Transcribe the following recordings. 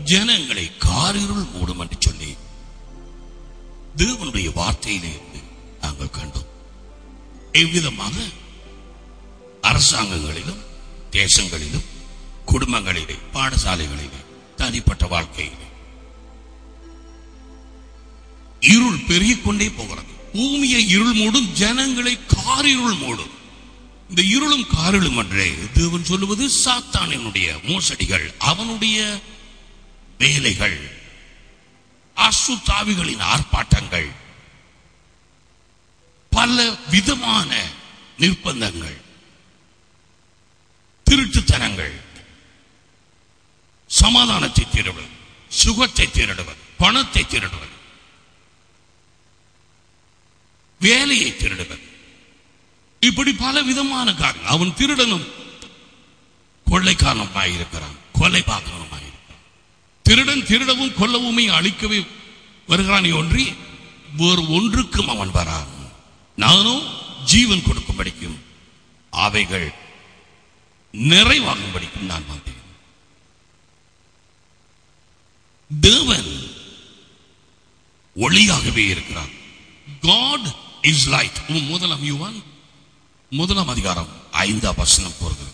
ஜனங்களை காரிருள் மூடும் என்று சொல்லி தேவனுடைய வார்த்தையிலே இருந்து நாங்கள் கண்டோம் எவ்விதமாக அரசாங்கங்களிலும் தேசங்களிலும் குடும்பங்களிலே பாடசாலைகளிலே தனிப்பட்ட வாழ்க்கையிலே இருள் பெருகிக் கொண்டே போகிறது பூமியை இருள் மூடும் ஜனங்களை காரிருள் மூடும் இந்த இருளும் காரிலும் என்றே தேவன் சொல்லுவது சாத்தானினுடைய மோசடிகள் அவனுடைய வேலைகள் அசுத்தாவிகளின் ஆர்ப்பாட்டங்கள் பல விதமான நிர்பந்தங்கள் திருட்டுத்தனங்கள் சமாதானத்தை திருடுவது சுகத்தை திருடுவது பணத்தை திருடுவது வேலையை திருடுவது இப்படி பல விதமான காரணம் அவன் திருடனும் கொள்ளைக்காரனுமாயிருக்கிறான் கொலை பார்க்கணுமாயிருக்கிறான் திருடன் திருடவும் கொல்லவுமே அழிக்கவே வருகிறானே ஒன்றி வேறு ஒன்றுக்கும் அவன் வரான் நானும் ஜீவன் கொடுக்கும்படிக்கும் அவைகள் நிறைவாகும்படிக்கும் நான் வந்தேன் தேவன் ஒளியாகவே இருக்கிறான் காட் இஸ் லைட் முதலாம் யுவான் முதலாம் அதிகாரம் ஐந்தாம் வசனம் போகிறது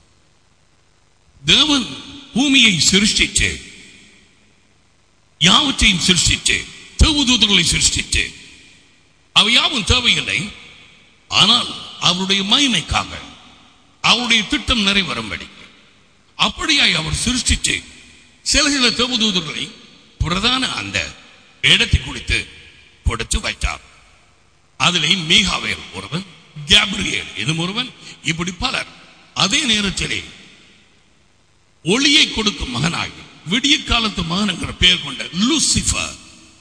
தேவன் பூமியை சிருஷ்டிச்சு யாவற்றையும் சிருஷ்டிச்சு தேவதூதர்களை சிருஷ்டிச்சு அவை யாவும் தேவையில்லை ஆனால் அவருடைய மகிமைக்காக அவருடைய திட்டம் நிறைவேறும்படி அப்படியாய் அவர் சிருஷ்டிச்சு சில சில தேவதூதர்களை பிரதான அந்த இடத்தை குறித்து கொடுத்து வைத்தார் அதிலே மீகாவேல் ஒருவன் கேப்ரியேல் இதும் ஒருவன் இப்படி பலர் அதே நேரத்திலே ஒளியை கொடுக்கும் மகனாகி விடிய காலத்து மகன் என்கிற பெயர் கொண்ட லூசிபர்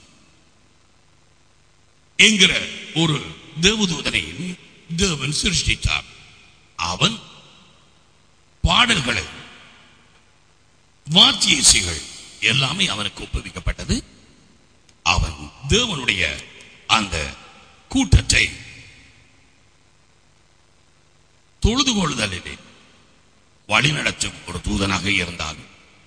என்கிற ஒரு தேவதூதனை தேவன் சிருஷ்டித்தார் அவன் பாடல்களை வாத்திய இசைகள் எல்லாமே அவனுக்கு ஒப்புவிக்கப்பட்டது அவன் தேவனுடைய அந்த கூட்டத்தை தொழுது கொள்ளுதலிலே வழிநடத்தும் ஒரு தூதனாக இருந்தான்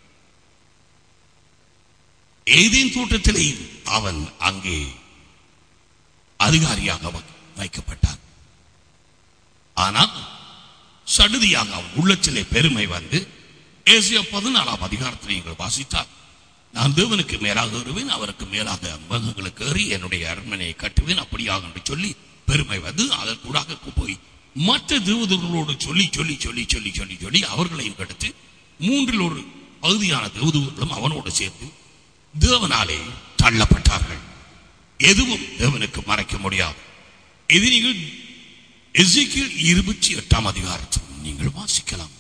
ஏதேன் தோட்டத்திலே அவன் அங்கே அதிகாரியாக வ- வைக்கப்பட்டான் ஆனால் சடுதியாக அவன் உள்ளத்திலே பெருமை வந்து ஏசியா பதினாலாம் அதிகாரத்தில் நீங்கள் வாசித்தார் நான் தேவனுக்கு மேலாக வருவேன் அவருக்கு மேலாக மகங்களுக்கு ஏறி என்னுடைய அரண்மனையை கட்டுவேன் அப்படியாக என்று சொல்லி பெருமை வந்து அதற்கூடாக போய் மற்ற தேவதூர்களோடு சொல்லி சொல்லி சொல்லி சொல்லி சொல்லி சொல்லி அவர்களையும் கெடுத்து மூன்றில் ஒரு பகுதியான தேவதூர்களும் அவனோடு சேர்த்து தேவனாலே தள்ளப்பட்டார்கள் எதுவும் தேவனுக்கு மறைக்க முடியாது இது நீங்கள் எசேக்கியேல் இருபத்தி எட்டாம் அதிகாரத்தில் நீங்கள் வாசிக்கலாம்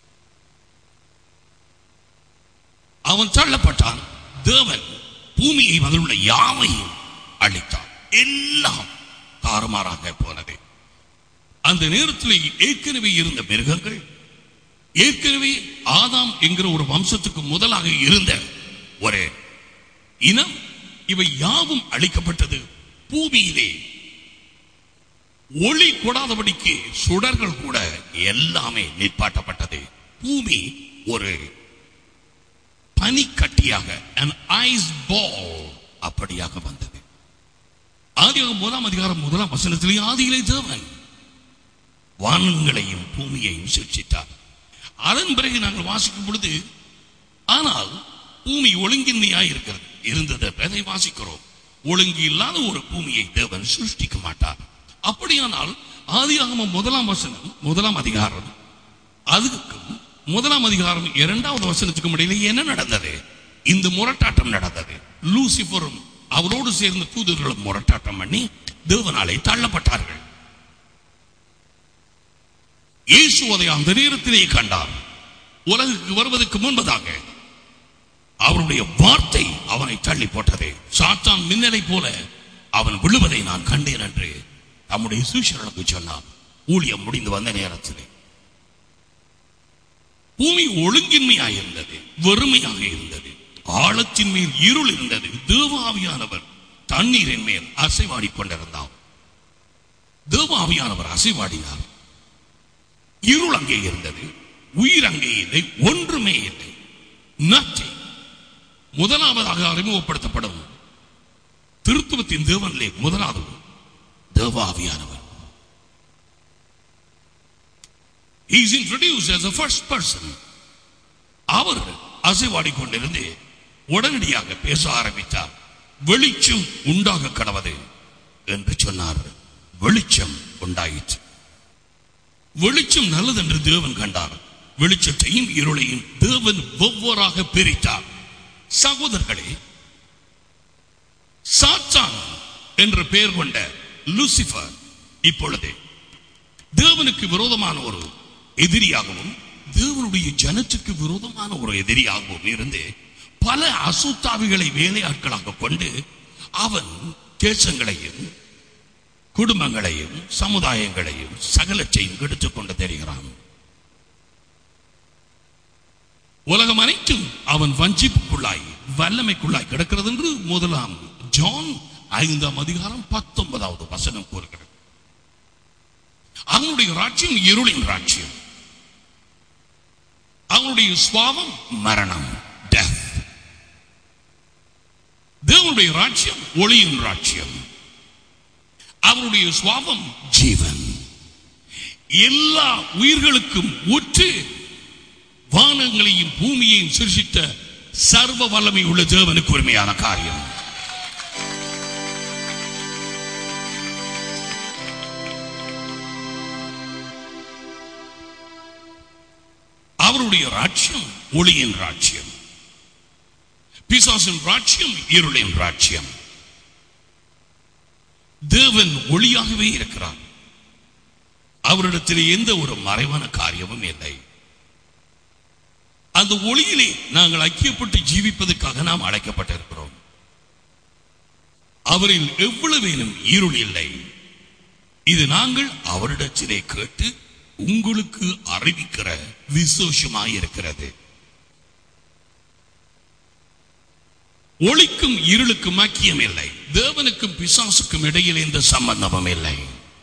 அவன் தள்ளப்பட்டான் தேவன் பூமியை அதிலுள்ள யாவையும் அழித்தான் எல்லாம் தாறுமாறாக போனது அந்த நேரத்தில் ஏற்கனவே இருந்த மிருகங்கள் ஏற்கனவே ஆதாம் என்கிற ஒரு வம்சத்துக்கு முதலாக இருந்த ஒரு இனம் இவை யாவும் அழிக்கப்பட்டது பூமியிலே ஒளி கொடாதபடிக்கு சுடர்கள் கூட எல்லாமே நிற்பாட்டப்பட்டது பூமி ஒரு பனிக்கட்டியாக an ice ball அப்படியாக வந்தது ஆதியாக முதலாம் அதிகாரம் முதலாம் வசனத்திலே ஆதியிலே தேவன் வானங்களையும் பூமியையும் சிருஷ்டித்தார் அதன் பிறகு நாங்கள் வாசிக்கும் பொழுது ஆனால் பூமி ஒழுங்கின்மையாய் இருக்கிறது இருந்தது அதை வாசிக்கிறோம் ஒழுங்கு இல்லாத ஒரு பூமியை தேவன் சிருஷ்டிக்க மாட்டார் அப்படியானால் ஆதியாகமம் முதலாம் வசனம் முதலாம் அதிகாரம் அதுக்கும் முதலாம் அதிகாரம் இரண்டாவது வசனத்துக்கும் இடையிலே என்ன நடந்தது இந்த முரட்டாட்டம் நடந்தது லூசிபரும் அவரோடு சேர்ந்த தூதர்களும் முரட்டாட்டம் பண்ணி தேவனாலே தள்ளப்பட்டார்கள் இயேசு அதை அந்த நேரத்திலே கண்டார் உலகுக்கு வருவதற்கு முன்பதாக அவருடைய வார்த்தை அவனை தள்ளி போட்டது சாத்தான் மின்னலை போல அவன் விழுவதை நான் கண்டேன் என்று தம்முடைய சூஷர்களுக்கு சொன்னார் ஊழியம் முடிந்து வந்த நேரத்திலே பூமி ஒழுங்கின்மையாக இருந்தது வெறுமையாக இருந்தது ஆழத்தின் மேல் இருள் இருந்தது தேவாவியானவர் தண்ணீரின் மேல் அசைவாடிக் கொண்டிருந்தார் தேவாவியானவர் அசைவாடினார் இருள் அங்கே இருந்தது உயிர் அங்கே இல்லை ஒன்றுமே இல்லை nothing முதலாவதாக அறிமுகப்படுத்தப்படும் திருத்துவத்தின் தேவனிலே முதலாவது தேவாவியானவர் He is introduced as the first person. அவர் அசைவாடிக் கொண்டிருந்து உடனடியாக பேச ஆரம்பித்தார் வெளிச்சம் உண்டாக கடவது என்று சொன்னார் வெளிச்சம் உண்டாயிற்று வெளிச்சம் நல்லது என்று தேவன் கண்டார் வெளிச்சத்தையும் இருளையும் தேவன் ஒவ்வொருவராக பிரித்தார் சகோதரர்களே சாத்தான் என்ற பெயர் கொண்ட லூசிபர் இப்பொழுது தேவனுக்கு விரோதமான ஒரு எதிரியாகவும் தேவனுடைய ஜனத்துக்கு விரோதமான ஒரு எதிரியாகவும் இருந்து பல அசுத்தாவிகளை வேலையாட்களாக கொண்டு அவன் தேசங்களையும் குடும்பங்களையும் சமுதாயங்களையும் சகலத்தையும் கெடுத்துக் கொண்டு தெரிகிறான் உலகம் அனைத்தும் அவன் வஞ்சிப்புக்குள்ளாய் வல்லமைக்குள்ளாய் கிடக்கிறது என்று முதலாம் ஜான் ஐந்தாம் அதிகாரம் பத்தொன்பதாவது வசனம் கூறுகிறது அவனுடைய ராஜ்யம் இருளின் ராஜ்யம் அவனுடைய சுவாபம் மரணம் death. தேவனுடைய ராஜ்யம் ஒளியின் ராஜ்யம் அவருடைய சுவாபம் ஜீவன் எல்லா உயிர்களுக்கும் ஊற்று வானங்களையும் பூமியையும் சிருஷித்த சர்வ வல்லமை உள்ள தேவனுக்கு உரிமையான காரியம் அவருடைய ராஜ்யம் ஒளியின் ராஜ்யம் பிசாசின் ராஜ்யம் இருளின் ராஜ்யம் தேவன் ஒளியாகவே இருக்கிறார் அவரிடத்தில் எந்த ஒரு மறைவான காரியமும் இல்லை அந்த ஒளியிலே நாங்கள் ஐக்கியப்பட்டு ஜீவிப்பதற்காக நாம் அழைக்கப்பட்டிருக்கிறோம் அவரில் எவ்வளவேனும் இருள் இல்லை இது நாங்கள் அவரிடத்திலே கேட்டு உங்களுக்கு அறிவிக்கிற விசேஷமாயிருக்கிறது ஒளிக்கும் இருளுக்கும் ஐக்கியம் இல்லை தேவனுக்கும் பிசாசுக்கும் இடையில் எந்த சம்பந்தமும் இல்லை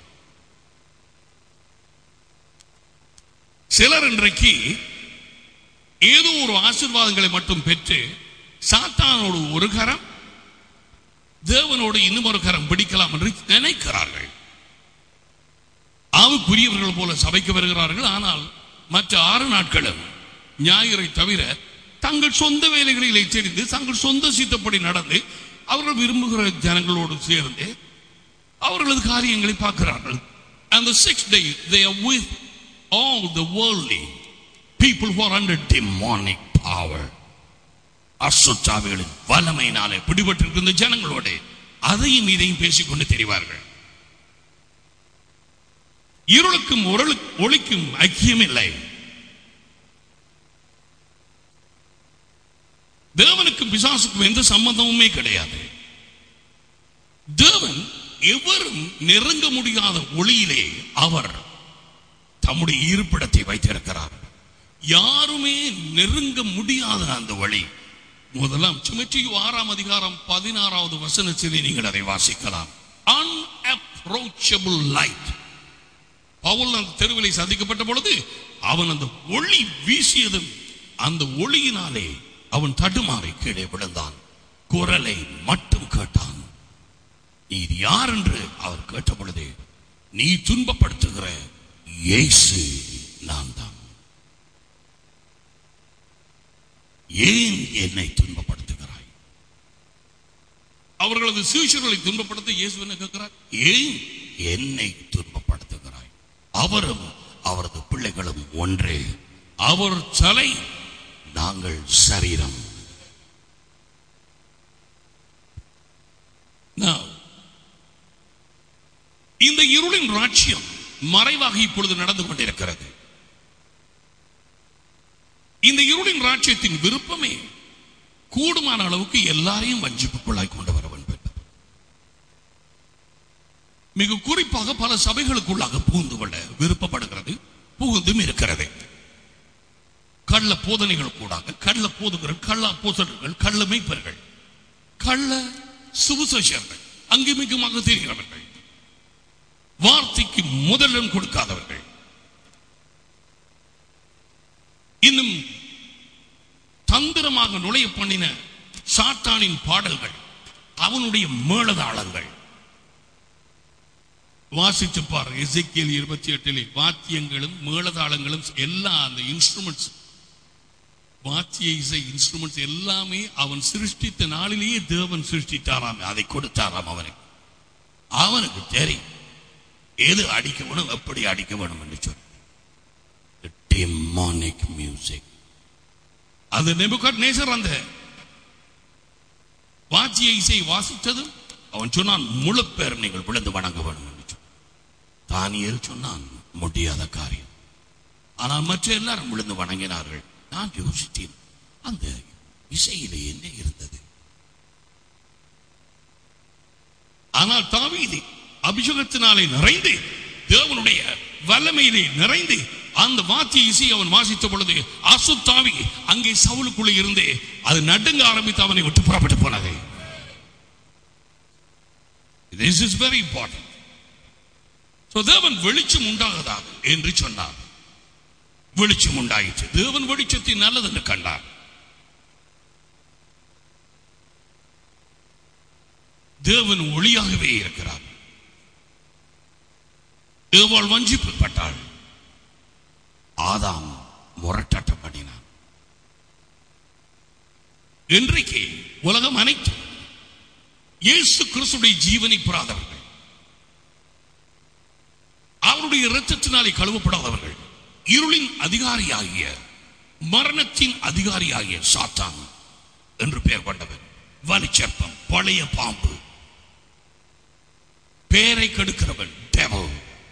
சிலர் இன்றைக்கு ஏதோ ஒரு ஆசீர்வாதங்களை மட்டும் பெற்று சாத்தானோடு ஒரு கரம் தேவனோடு இன்னும் ஒரு கரம் பிடிக்கலாம் என்று நினைக்கிறார்கள் ஆவுக்குரியவர்கள் போல சபைக்கு வருகிறார்கள் ஆனால் மற்ற ஆறு நாட்களும் ஞாயிறை தவிர தங்கள் சொந்த வேலைகளிலே தெரிந்து தங்கள் சொந்த சித்தப்படி நடந்து அவர்கள் விரும்புகிற ஜனங்களோடு சேர்ந்து அவர்களது காரியங்களை பார்க்கிறார்கள் and the sixth day they are with all the worldly people who are under demonic power அசுத்தாவிகளின் வல்லமையினாலே பிடிபட்டிருக்கின்ற ஜனங்களோடு அதையும் இதையும் பேசிக்கொண்டு தெரிவார்கள் இருளுக்கும் ஒருளு- ஒளிக்கும் ஐக்கியம் இல்லை தேவனுக்கும் பிசாசுக்கும் எந்த சம்பந்தமுமே கிடையாது தேவன் எவரும் நெருங்க முடியாத ஒளியிலே அவர் தம்முடைய இருப்பிடத்தை வைத்திருக்கிறார் யாருமே நெருங்க முடியாத அந்த வழி முதலாம் சுமற்றியு ஆறாம் அதிகாரம் பதினாறாவது வசனத்திலே நீங்கள் அதை வாசிக்கலாம் unapproachable light பவுல் அந்த தெருவிலை சந்திக்கப்பட்ட பொழுது அவன் அந்த ஒளி வீசியதும் அந்த ஒளியினாலே அவன் தடுமாறி கீழே விழுந்தான் குரலை மட்டும் கேட்டான் நீர் யார் என்று அவர் கேட்ட பொழுது நீ துன்பப்படுத்துகிற இயேசு நான் தான் ஏன் என்னை துன்பப்படுத்துகிறாய் அவர்களது சீஷர்களை துன்பப்படுத்த இயேசு என்ன கேட்கிறார் ஏன் என்னை துன்பப்படுத்துகிறாய் அவரும் அவரது பிள்ளைகளும் ஒன்றே அவர் தலை நாங்கள் சரீரம் Now, இந்த இருளின் ராட்சியம் மறைவாக இப்பொழுது நடந்து கொண்டிருக்கிறது இந்த இருளின் ராட்சியத்தின் விருப்பமே கூடுமான அளவுக்கு எல்லாரையும் வஞ்சிப்புக்குள்ளாய் கொண்டு வர வேண்டும் மிக குறிப்பாக பல சபைகளுக்குள்ளாக புகுந்து கொள்ள விருப்பப்படுகிறது புகுந்தும் இருக்கிறது கள்ள போதனைகள் கூடாக கள்ள போதுகிற கள்ள போதர்கள் கள்ள மெய்ப்பர்கள் கள்ள சுவிசேஷர்கள் அங்குமிகுமாக தெரிகிறவர்கள் வார்த்தைக்கு முதலிடம் கொடுக்காதவர்கள் இன்னும் தந்திரமாக நுழைய பண்ணின சாத்தானின் பாடல்கள் அவனுடைய மேளதாளங்கள் வாசித்து பாரு எசேக்கியேல் இருபத்தி எட்டிலே வாத்தியங்களும் மேளதாளங்களும் எல்லா அந்த இன்ஸ்ட்ருமெண்ட்ஸ் வாத்திய இசை இன்ஸ்ட்ருமெண்ட்ஸ் எல்லாமே அவன் சிருஷ்டித்த நாளிலேயே தேவன் சிருஷ்டித்தாராம் அதை கொடுத்தாராம் அவனுக்கு அவனுக்கு தெரியும் எது அடிக்க வேணும் எப்படி அடிக்க வேணும் என்று சொல்லி டெமானிக் மியூசிக் அது நெபுகட் நேசர் அந்த வாத்திய இசை வாசித்ததும் அவன் சொன்னான் முழு பேர் நீங்கள் விழுந்து வணங்க வேண்டும் என்று சொன்னான். தானியேல் சொன்னான் முடியாத காரியம் ஆனால் மற்ற எல்லாரும் விழுந்து வணங்கினார்கள் நான் யோசித்தேன் அந்த இசையிலே என்ன இருந்தது ஆனால் தாவீது அபிஷேகத்தினாலே நிறைந்து தேவனுடைய வல்லமையிலே நிறைந்து அந்த வாத்திய இசை அவன் வாசித்த பொழுது அசுத்தாவி அங்கே சவுலுக்குள்ளே இருந்து அது நடுங்க ஆரம்பித்து அவனை விட்டு புறப்பட்டு போனது this is very important So, தேவன் வெளிச்சம் உண்டாகதாக என்று சொன்னார் வெளிச்சம் உண்டாயிற்று தேவன் வெளிச்சத்தை நல்லது என்று கண்டார் தேவன் ஒளியாகவே இருக்கிறார் ஏவாள் வஞ்சிக்கப்பட்டாள் ஆதாம் முரட்டாட்டம் பண்ணினான் இன்றைக்கு உலகம் அனைத்து இயேசு கிறிஸ்துடைய ஜீவனை பெறாதவர்கள் அவருடைய இரத்தத்தினாலே கழுவப்படாதவர்கள் இருளின் அதிகாரியாகிய மரணத்தின் அதிகாரியாகிய சாத்தான் என்று பெயர் கொண்டவர் வலிச்சர்ப்பம் பழைய பாம்பு பேரை கெடுக்கிறவன் devil.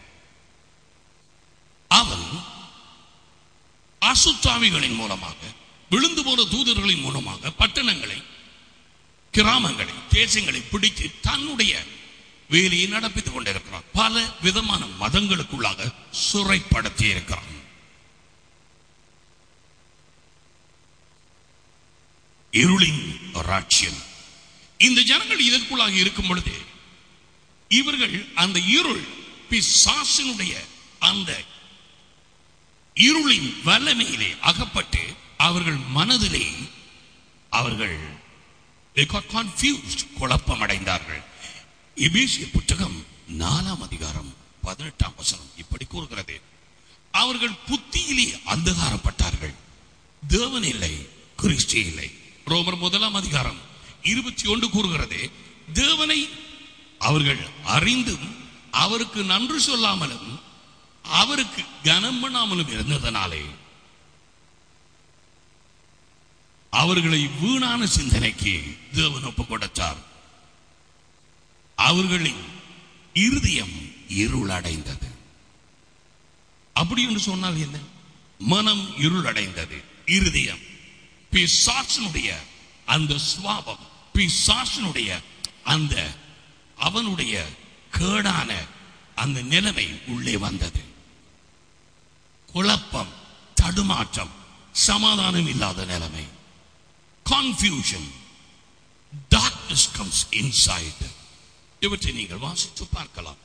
அவன் அசுத்தாவிகளின் மூலமாக விழுந்து போன தூதர்களின் மூலமாக பட்டணங்களை கிராமங்களை தேசங்களை பிடித்து தன்னுடைய வேலையை நடப்பித்துக் கொண்டிருக்கிறான் பல விதமான மதங்களுக்குள்ளாக சுரைப்படுத்தி இருக்கிறான் இருளின் ராட்சியம் இந்த ஜனங்கள் இதற்குள்ளாக இருக்கும் பொழுது இவர்கள் அந்த இருள் பிசாசினுடைய அந்த இருளின் வல்லமையிலே அகப்பட்டு அவர்கள் மனதிலே அவர்கள் they got confused குழப்பம் அடைந்தார்கள் எபேசிய புத்தகம் நாலாம் அதிகாரம் பதினெட்டாம் வசனம் இப்படி கூறுகிறது அவர்கள் புத்தியிலே அந்தகாரப்பட்டார்கள் தேவன் இல்லை கிறிஸ்து இல்லை ரோமர் முதலாம் அதிகாரம் இருபத்தி ஒன்று கூறுகிறது தேவனை அவர்கள் அறிந்தும் அவருக்கு நன்றி சொல்லாமலும் அவருக்கு கனம் பண்ணாமலும் இருந்ததனாலே அவர்களை வீணான சிந்தனைக்கு தேவன் ஒப்பு கொடுத்தார் அவர்களின் இருதயம் இருள் அடைந்தது அப்படி என்று சொன்னால் என்ன மனம் இருள் அடைந்தது இருதயம் பிசாசனுடைய அந்த சுவாபம் பிசாசனுடைய அந்த அவனுடைய கேடான அந்த நிலைமை உள்ளே வந்தது குழப்பம் தடுமாற்றம் சமாதானம் இல்லாத நிலைமை கன்ஃபியூஷன் டார்க்னஸ் கம்ஸ் இன்சைட் இவற்றை நீங்கள் வாசித்து பார்க்கலாம்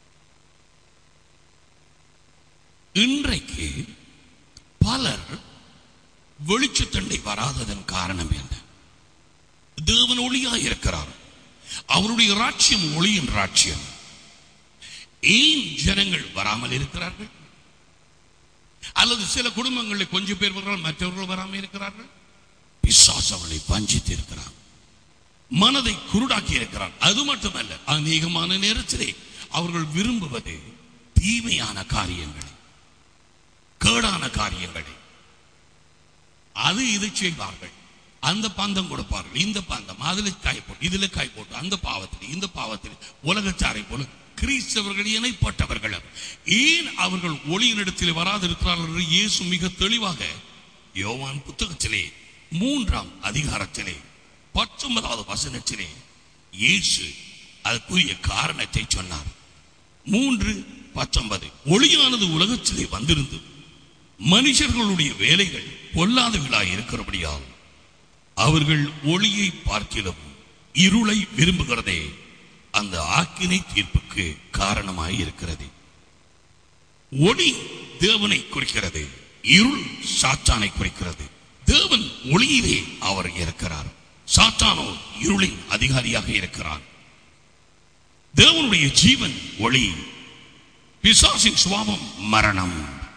இன்றைக்கு பலர் வெளிச்சத்தண்டை வராததன் காரணம் என்ன தேவன் ஒளியா இருக்கிறார் அவருடைய ராட்சியம் ஒளியின் ராட்சியம் ஏன் ஜனங்கள் வராமல் இருக்கிறார்கள் அல்லது சில குடும்பங்களில் கொஞ்சம் பேர் வருகிறார்கள் மற்றவர்கள் வராமல் இருக்கிறார்கள் பிசாசு அவர்களை வஞ்சித்து இருக்கிறான் மனதை குருடாக்கி இருக்கிறான் அது மட்டுமல்ல அநேகமான நேரத்திலே அவர்கள் விரும்புவது தீமையான காரியங்களை கேடான காரியங்களை அது இது செய்வார்கள் அந்த பந்தம் கொடுப்பார்கள் இந்த பந்தம் அதுல காய் போட்டு இதுல காய் போட்டு அந்த பாவத்தில் இந்த பாவத்தில் உலகச்சாரை போல கிறிஸ்தவர்கள் இணைப்பட்டவர்கள் ஏன் அவர்கள் ஒளியினிடத்தில் வராதிருக்கிறார்கள் என்று இயேசு மிக தெளிவாக யோவான் புத்தகத்திலே மூன்றாம் அதிகாரத்திலே பத்தொன்பதாவது வசனத்திலே இயேசு அதற்குரிய காரணத்தை சொன்னார் மூன்று பத்தொன்பது ஒளியானது உலகத்திலே வந்திருந்து மனுஷர்களுடைய வேலைகள் பொல்லாதவர்களாய் இருக்கிறபடியால் அவர்கள் ஒளியை பார்க்கிலும் இருளை விரும்புகிறதே அந்த ஆக்கினை தீர்ப்புக்கு காரணமாய் இருக்கிறது ஒளி தேவனை குறிக்கிறது இருள் சாத்தானை குறிக்கிறது தேவன் ஒளியிலே அவர் இருக்கிறார் சாத்தானோ இருளின் அதிகாரியாக இருக்கிறான் தேவனுடைய ஜீவன் ஒளி பிசாசின் சுவாபம் மரணம்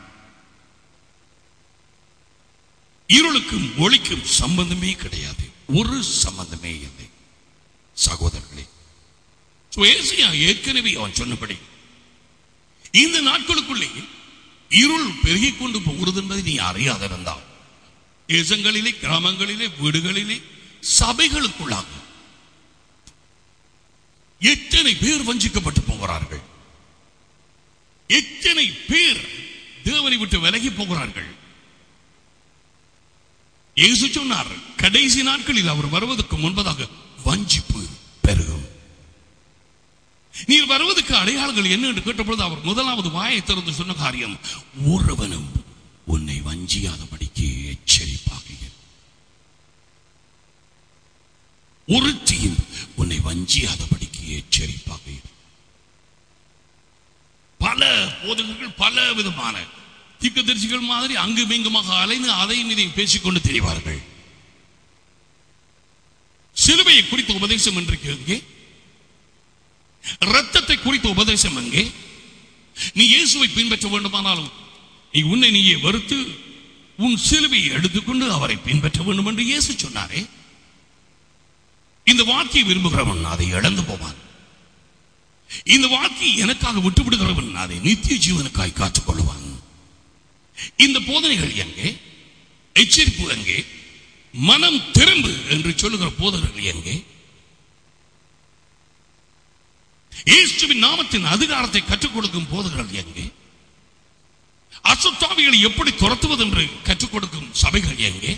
இருளுக்கும் ஒளிக்கும் சம்பந்தமே கிடையாது ஒரு சம்பந்தமே இல்லை சகோதரர்களே So, ஏசாயா ஏற்கனவே அவன் சொன்னபடி இந்த நாட்களுக்குள்ளே இருள் பெருகிக் கொண்டு போகிறது என்பதை நீ அறியாதிருந்தால் தேசங்களிலே கிராமங்களிலே வீடுகளிலே சபைகளுக்குள்ளாக எத்தனை பேர் வஞ்சிக்கப்பட்டு போகிறார்கள் எத்தனை பேர் தேவனை விட்டு விலகி போகிறார்கள் இயேசு சொன்னார் கடைசி நாட்களில் அவர் வருவதற்கு முன்பதாக வஞ்சிப்பு பெருகும் நீர் வருவதற்கு அடையாளங்கள் என்ன என்று கேட்டபொழுது அவர் முதலாவது வாயை திறந்து சொன்ன காரியம் ஒருவனும் உன்னை வஞ்சியாதபடிக்கு எச்சரிப்பாக இரு. ஒருத்தியும் உன்னை வஞ்சியாதபடிக்கு எச்சரிப்பாக இரு. பல போதகர்கள் பல விதமான தீர்க்கதரிசிகள் மாதிரி அங்கும் இங்குமாக அலைந்து அதையும் இதையும் பேசிக்கொண்டு தெரிவார்கள் சிலுவையை குறித்த உபதேசம் இன்றைக்கு எங்கே ரத்தத்தை குறித்த உபதேசம் எங்கே நீ இயேசுவை பின்பற்ற வேண்டுமானாலும் நீ உன்னை நீயே வெறுத்து உன் சிலுவையை எடுத்துக்கொண்டு அவரை பின்பற்ற வேண்டும் என்று இயேசு சொன்னாரே இந்த வாக்கியை விரும்புகிறவன் அதை இழந்து போவான் இந்த வாக்கி எனக்காக விட்டு விடுகிறவன் அதை நித்திய ஜீவனுக்காய் காத்துக் கொள்வான் இந்த போதனைகள் எங்கே எச்சரிப்பு எங்கே மனம் திரும்பு என்று சொல்லுகிற போதனைகள் எங்கே இயேசுவின் நாமத்தின் அதிகாரத்தை கற்றுக் கொடுக்கும் போதகர்கள் எங்கே அசுத்தாவிகளை எப்படி துரத்துவது என்று கற்றுக் கொடுக்கும் சபைகள் எங்கே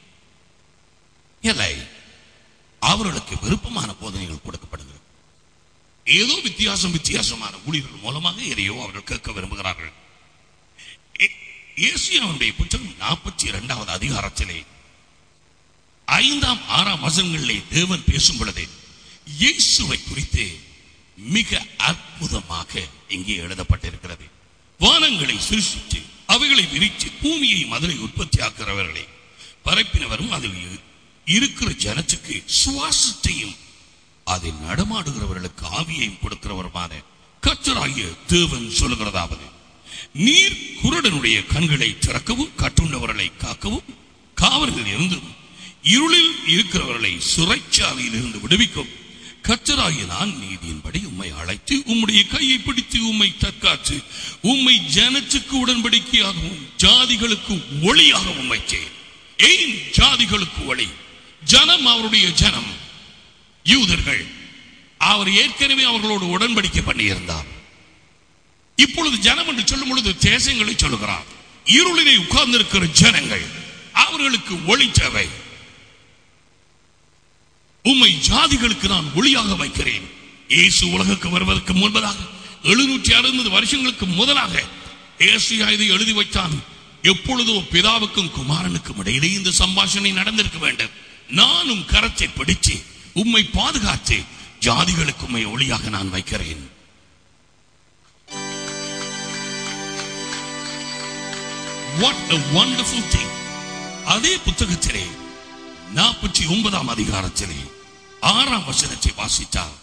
இல்லை அவர்களுக்கு விருப்பமான போதனைகள் கொடுக்கப்படுகிறது ஏதோ வித்தியாசம் வித்தியாசமான ஊழியர்கள் மூலமாக எதையோ அவர்கள் கேட்க விரும்புகிறார்கள் ஏ- ஏசியாவுடைய புத்தகம் நாற்பத்தி இரண்டாவது அதிகாரத்திலே ஐந்தாம் ஆறாம் வசனங்களிலே தேவன் பேசும் பொழுது இயேசுவை குறித்து மிக அற்புதமாக இங்கே எழுதப்பட்டிருக்கிறது வானங்களை சிருஷ்டித்து அவைகளை விரித்து பூமியை மதுரை உற்பத்தி ஆக்கிறவர்களை பரப்பினவரும் அதில் இரு- இருக்கிற ஜனத்துக்கு சுவாசத்தையும் அதில் நடமாடுகிறவர்களுக்கு ஆவியையும் கொடுக்கிறவருமான கர்த்தராகிய தேவன் சொல்லுகிறதாவது நீர் குருடனுடைய கண்களை திறக்கவும் கட்டுண்டவர்களை காக்கவும் காவலில் இருந்தும் இருளில் இருக்கிறவர்களை சிறைச்சாலையில் இருந்து விடுவிக்கும் கர்த்தராகிய நான் நீதியின்படி உம்மை அழைத்து உம்முடைய கையை பிடித்து உம்மை தற்காத்து உம்மை ஜனத்துக்கு உடன்படிக்கையாகவும் ஜாதிகளுக்கு ஒளியாகவும் வைத்தேன் ஏன் ஜாதிகளுக்கு ஒளி ஜனம் அவருடைய ஜனம் யூதர்கள் அவர் ஏற்கனவே அவர்களோடு உடன்படிக்கை பண்ணியிருந்தார் இப்பொழுது ஜனம் என்று சொல்லும் பொழுது தேசங்களை சொல்லுகிறார் இருளிலே உட்கார்ந்திருக்கிற ஜனங்கள் அவர்களுக்கு ஒளி தேவை உம்மை ஜாதிகளுக்கு நான் ஒளியாக வைக்கிறேன் இயேசு உலகுக்கு வருவதற்கு முன்பதாக எழுநூற்றி அறுபது வருஷங்களுக்கு முதலாக ஏசியா இதை எழுதி வைத்தான் எப்பொழுதோ பிதாவுக்கும் குமாரனுக்கும் இடையிலே இந்த சம்பாஷணை நடந்திருக்க வேண்டும் நானும் கரத்தை பிடிச்சு உம்மை பாதுகாத்து ஜாதிகளுக்கு உம்மை ஒளியாக நான் வைக்கிறேன் What a wonderful thing. அதே புத்தகத்திலே நாற்பத்தி ஒன்பதாம் அதிகாரத்திலே ஆறாம் வசனத்தை வாசித்தார்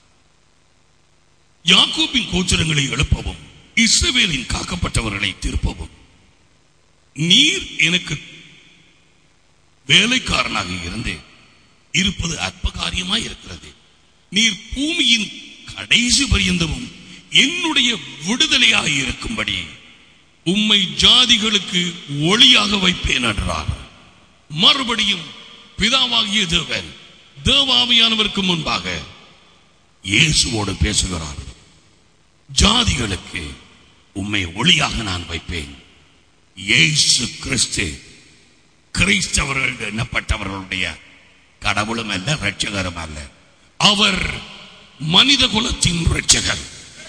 யாக்கோபின் கோச்சரங்களை எழுப்பவும் இஸ்ரவேலின் காக்கப்பட்டவர்களை திருப்பவும் நீர் எனக்கு வேலைக்காரனாக இருந்து இருப்பது அற்ப காரியமாய் இருக்கிறது நீர் பூமியின் கடைசி பரியந்தமும் என்னுடைய விடுதலையாக இருக்கும்படி உம்மை ஜாதிகளுக்கு ஒளியாக வைப்பேன் என்றார் மறுபடியும் பிதாவாகிய தேவன் தேவாவியானவருக்கு முன்பாக இயேசுவோடு பேசுகிறார் ஜாதிகளுக்கு உம்மை ஒளியாக நான் வைப்பேன் இயேசு கிறிஸ்து கிறிஸ்தவர்கள் எண்ணப்பட்டவர்களுடைய கடவுளும் அல்ல ரட்சகரும் அல்ல அவர் மனித குலத்தின் ரட்சகர்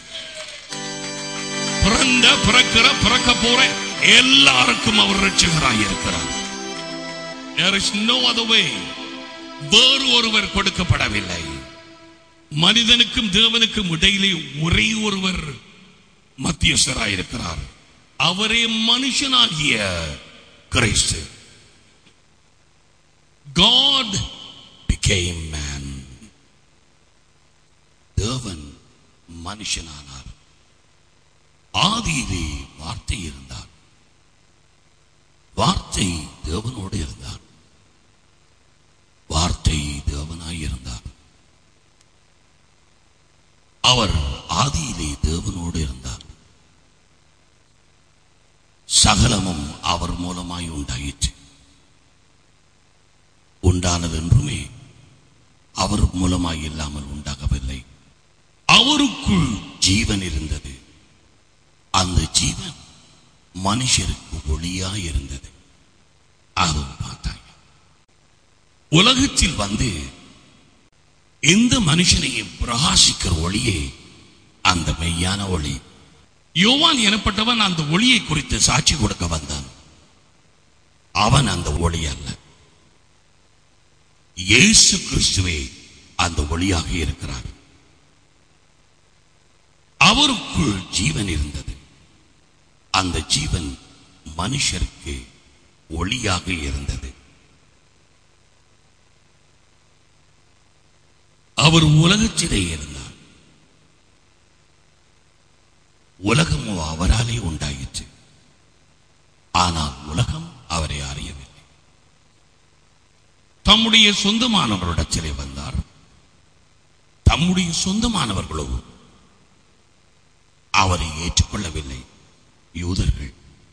பிறந்த பிறக்கிற பிறக்க போற எல்லாருக்கும் அவர் ரட்சகராக இருக்கிறார் There is no other way. வேறு ஒருவர் கொடுக்கப்படவில்லை மனிதனுக்கும் தேவனுக்கும் இடையிலே ஒரே ஒருவர் மத்தியஸ்தராயிருக்கிறார் அவரே மனுஷனாகிய கிறிஸ்து God became man தேவன் மனுஷனானார் ஆதியிலே வார்த்தை இருந்தார் வார்த்தை தேவனோடு இருந்தார் வார்த்தை தேவனாய் இருந்தார் அவர் ஆதியிலே தேவனோடு இருந்தார் சகலமும் அவர் மூலமாய் உண்டாயிற்று உண்டானது என்றுமே அவர் மூலமாய் இல்லாமல் உண்டாகவில்லை அவருக்குள் ஜீவன் இருந்தது அந்த ஜீவன் மனுஷருக்கு ஒளியாய் இருந்தது அதுவும் பார்த்தாங்க உலகத்தில் வந்து எந்த மனுஷனையும் பிரகாசிக்கிற ஒளியே அந்த மெய்யான ஒளி யோவான் எனப்பட்டவன் அந்த ஒளியை குறித்து சாட்சி கொடுக்க வந்தான் அவன் அந்த ஒளி அல்ல இயேசு கிறிஸ்துவே அந்த ஒளியாக இருக்கிறார் அவருக்குள் ஜீவன் இருந்தது அந்த ஜீவன் மனுஷருக்கு ஒளியாக இருந்தது அவர் உலகத்திலே இருந்தார் உலகமோ அவராலே உண்டாயிற்று ஆனால் உலகம் அவரை அறியவில்லை தம்முடைய சொந்தமானவரிடத்திலே வந்தார் தம்முடைய சொந்தமானவர்களோ அவரை ஏற்றுக்கொள்ளவில்லை யூதர்கள்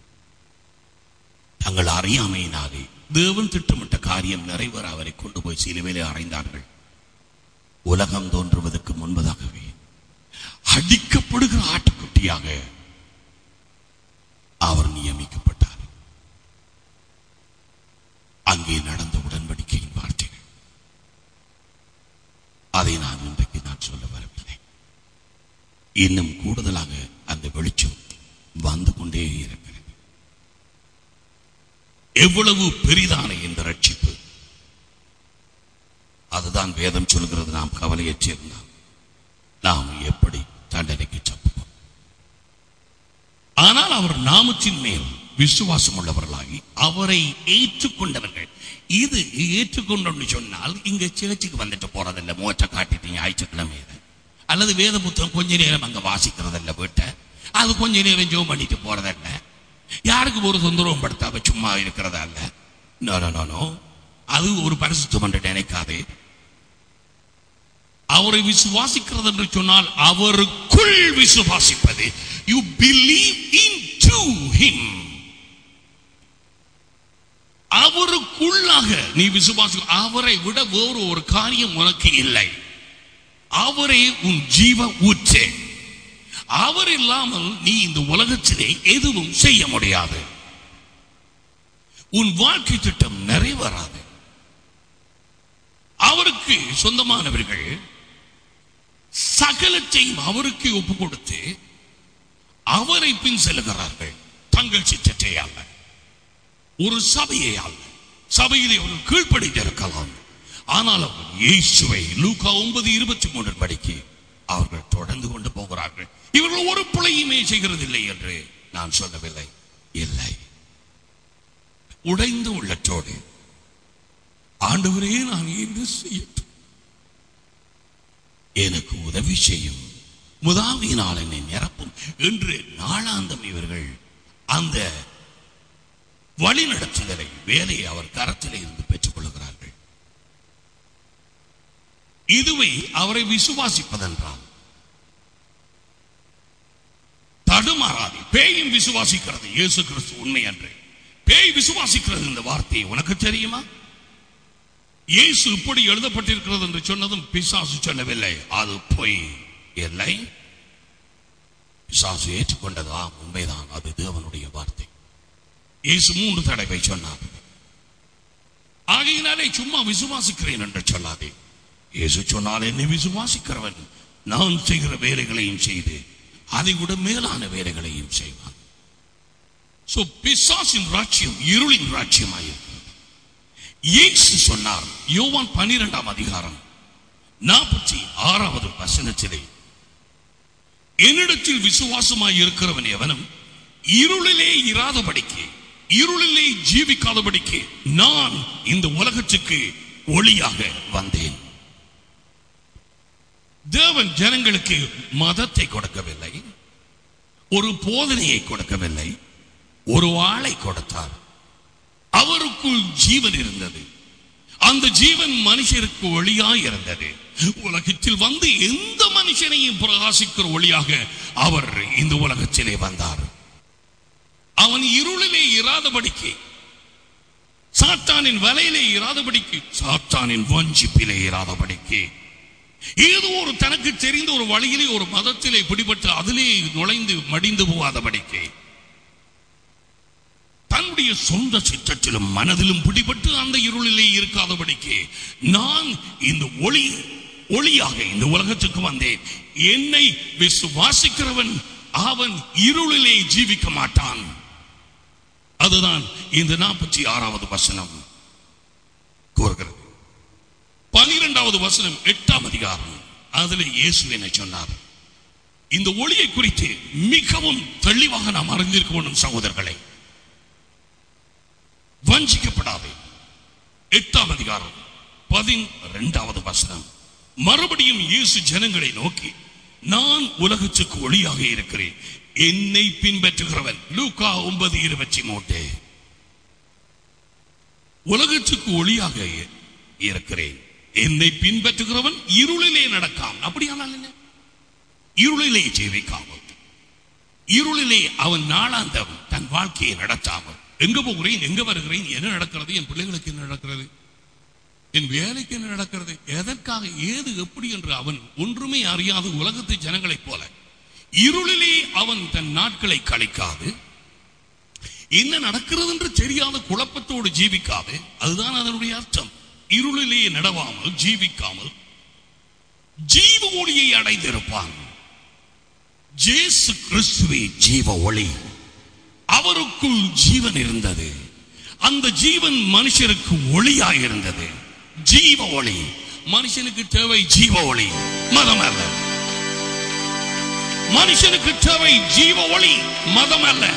தங்கள் அறியாமையினாலே தேவன் திட்டமிட்ட காரியம் நிறைவேற அவரை கொண்டு போய் சிலுவையிலே அறைந்தார்கள் உலகம் தோன்றுவதற்கு முன்பதாகவே அடிக்கப்படுகிற ஆட்டுக்குட்டியாக அவர் நியமிக்கப்பட்டார் அங்கே நடந்த உடன்படிக்கையின் வார்த்தைகள் அதை நான் இன்றைக்கு நான் சொல்ல வரவில்லை இன்னும் கூடுதலாக அந்த வெளிச்சம் வந்து கொண்டே இருக்கிறது எவ்வளவு பெரிதான இந்த ரட்சிப்பு அதுதான் வேதம் சொல்கிறது நாம் கவலையற்றிருந்தோம் நாம் எப்படி தண்டனைக்கு தப்புவோம் ஆனால் அவர் நாமத்தின் மேல் விசுவாசம் உள்ளவர்களாகி அவரை ஏற்றுக்கொண்டவர்கள் இது ஏற்றுக்கொண்டோம்னு சொன்னால் இங்க சிறச்சிக்கு வந்துட்டு போறதில்ல மோச்ச காட்டிட்டீங்க ஞாயிற்றுக்கிழமை அல்லது வேத புத்தகம் கொஞ்ச நேரம் அங்க வாசிக்கிறதில்ல வீட்டை அது கொஞ்ச நேரம் ஜோம் பண்ணிட்டு போறதல்ல யாருக்கு ஒரு தொந்தரவும் படுத்தாம சும்மா இருக்கிறதா இல்ல நோ நோ, நோ நோ அது ஒரு பரிசுத்தம் என்று நினைக்காதே அவரை விசுவாசிக்கிறது என்று சொன்னால் அவருக்குள் விசுவாசிப்பது you believe in to him அவருக்குள்ளாக நீ விசுவாசி அவரை விட வேறு ஒரு காரியம் உனக்கு இல்லை அவரே உன் ஜீவ ஊற்றே அவர் இல்லாமல் நீ இந்த உலகத்திலே எதுவும் செய்ய முடியாது உன் வாழ்க்கை திட்டம் நிறைவேறாது அவருக்கு சொந்தமானவர்கள் சகலத்தையும் அவருக்கு ஒப்பு கொடுத்து அவரை பின் செல்லுகிறார்கள் தங்கள் சித்தத்தை அல்ல ஒரு சபையை அல்ல சபையிலே ஒரு கீழ்ப்படித்து இருக்கலாம் ஆனால் அவர் இயேசுவை லூக்கா ஒன்பது இருபத்தி மூன்று படிக்கு அவர்கள் தொடர்ந்து கொண்டு போகிறார்கள் இவர்கள் ஒரு பிழையுமே செய்கிறதில்லை என்று நான் சொல்லவில்லை இல்லை உடைந்த உள்ளத்தோடு ஆண்டவரே நான் என்ன செய்யட்டும் எனக்கு உதவி செய்யும் முதாவினால் என்னை நிரப்பும் என்று நாளாந்தம் இவர்கள் அந்த வழிநடத்துதலை வேலையை அவர் கரத்திலே இருந்து பெற்றுக் கொள்கிறார்கள் இதுவே அவரை விசுவாசிப்பதென்றால் தடுமாறாது பேயும் விசுவாசிக்கிறது இயேசு கிறிஸ்து உண்மை அன்று பேய் விசுவாசிக்கிறது இந்த வார்த்தை உனக்கு தெரியுமா இயேசு இப்படி எழுதப்பட்டிருக்கிறது என்று சொன்னதும் பிசாசு சொல்லவில்லை அது பொய் இல்லை பிசாசு ஏற்றுக்கொண்டது ஆம் உண்மைதான் அது தேவனுடைய வார்த்தை இயேசு மூன்று தடவை சொன்னார் ஆகையினாலே சும்மா விசுவாசிக்கிறேன் என்று சொல்லாதே இயேசு சொன்னால் என்னை விசுவாசிக்கிறவன் நான் செய்கிற வேலைகளையும் செய்து அதை விட மேலான வேலைகளையும் செய்வான் சோ பிசாசின் ராட்சியம் இருளின் ராட்சியமாயிருக்கிறது இயேசு சொன்னார் யோவான் பன்னிரெண்டாம் அதிகாரம் நாற்பத்தி ஆறாவது வசனத்திலே என்னிடத்தில் விசுவாசமாய் இருக்கிறவன் எவனும் இருளிலே இராதபடிக்கு இருளிலே ஜீவிக்காதபடிக்கு நான் இந்த உலகத்துக்கு ஒளியாக வந்தேன் தேவன் ஜனங்களுக்கு மதத்தை கொடுக்கவில்லை ஒரு போதனையை கொடுக்கவில்லை ஒரு ஆளை கொடுத்தார் அவருக்குள் ஜீவன் இருந்தது அந்த ஜீவன் மனுஷருக்கு ஒளியாய் இருந்தது உலகத்தில் வந்து எந்த மனுஷனையும் பிரகாசிக்கிற ஒளியாக அவர் இந்த உலகத்திலே வந்தார் அவன் இருளிலே இராதபடிக்கு சாத்தானின் வலையிலே இராதபடிக்கு சாத்தானின் வஞ்சிப்பிலே இராதபடிக்கு ஏதோ ஒரு தனக்கு தெரிந்த ஒரு வழியிலே ஒரு மதத்திலே பிடிபட்டு அதிலே நுழைந்து மடிந்து போகாதபடிக்கு தன்னுடைய சொந்த சித்தத்திலும் மனதிலும் பிடிபட்டு அந்த இருளிலே இருக்காதபடிக்கு நான் இந்த ஒளி ஒளியாக இந்த உலகத்துக்கு வந்தேன் என்னை விசுவாசிக்கிறவன் அவன் இருளிலே ஜீவிக்க மாட்டான் அதுதான் இந்த நாற்பத்தி ஆறாவது வசனம் கூறுகிறது பனிரெண்டாவது வசனம் எட்டாம் அதிகாரம் அதுல இயேசு என்ன சொன்னார் இந்த ஒளியை குறித்து மிகவும் தெளிவாக நாம் அறிந்திருக்க வேண்டும் சகோதரர்களை வஞ்சிக்கப்படாது எட்டாம் அதிகாரம் பதிரெண்டாவது வசனம் மறுபடியும் இயேசு ஜனங்களை நோக்கி நான் உலகத்துக்கு ஒளியாக இருக்கிறேன் என்னை பின்பற்றுகிறவன் லூக்கா ஒன்பது இருபத்தி மூன்று உலகத்துக்கு ஒளியாக இருக்கிறேன் என்னை பின்பற்றுகிறவன் இருளிலே நடக்காம் அப்படியானால் என்ன இருளிலே ஜீவிக்காமல் இருளிலே அவன் நாளாந்தம் தன் வாழ்க்கையை நடத்தாமல் எங்க போகிறேன் எங்க வருகிறேன் என்ன நடக்கிறது என் பிள்ளைகளுக்கு என்ன நடக்கிறது என் வேலைக்கு என்ன நடக்கிறது எதற்காக ஏது எப்படி என்று அவன் ஒன்றுமே அறியாத உலகத்து ஜனங்களைப் போல இருளிலே அவன் தன் நாட்களை கழிக்காது என்ன நடக்கிறது என்று தெரியாத குழப்பத்தோடு ஜீவிக்காது அதுதான் அதனுடைய அர்த்தம் இருளிலே நடவாமல் ஜீவிக்காமல் ஜீவ ஒளியை அடைந்திருப்பான் ஜேசு கிறிஸ்துவே ஜீவ ஒளி அவருக்குள் ஜீவன் இருந்தது அந்த ஜீவன் மனுஷருக்கு ஒளியாய் இருந்தது ஜீவ ஒளி மனுஷனுக்கு தேவை ஜீவ ஒளி மதம் அல்ல மனுஷனுக்கு தேவை ஜீவ ஒளி மதம் அல்ல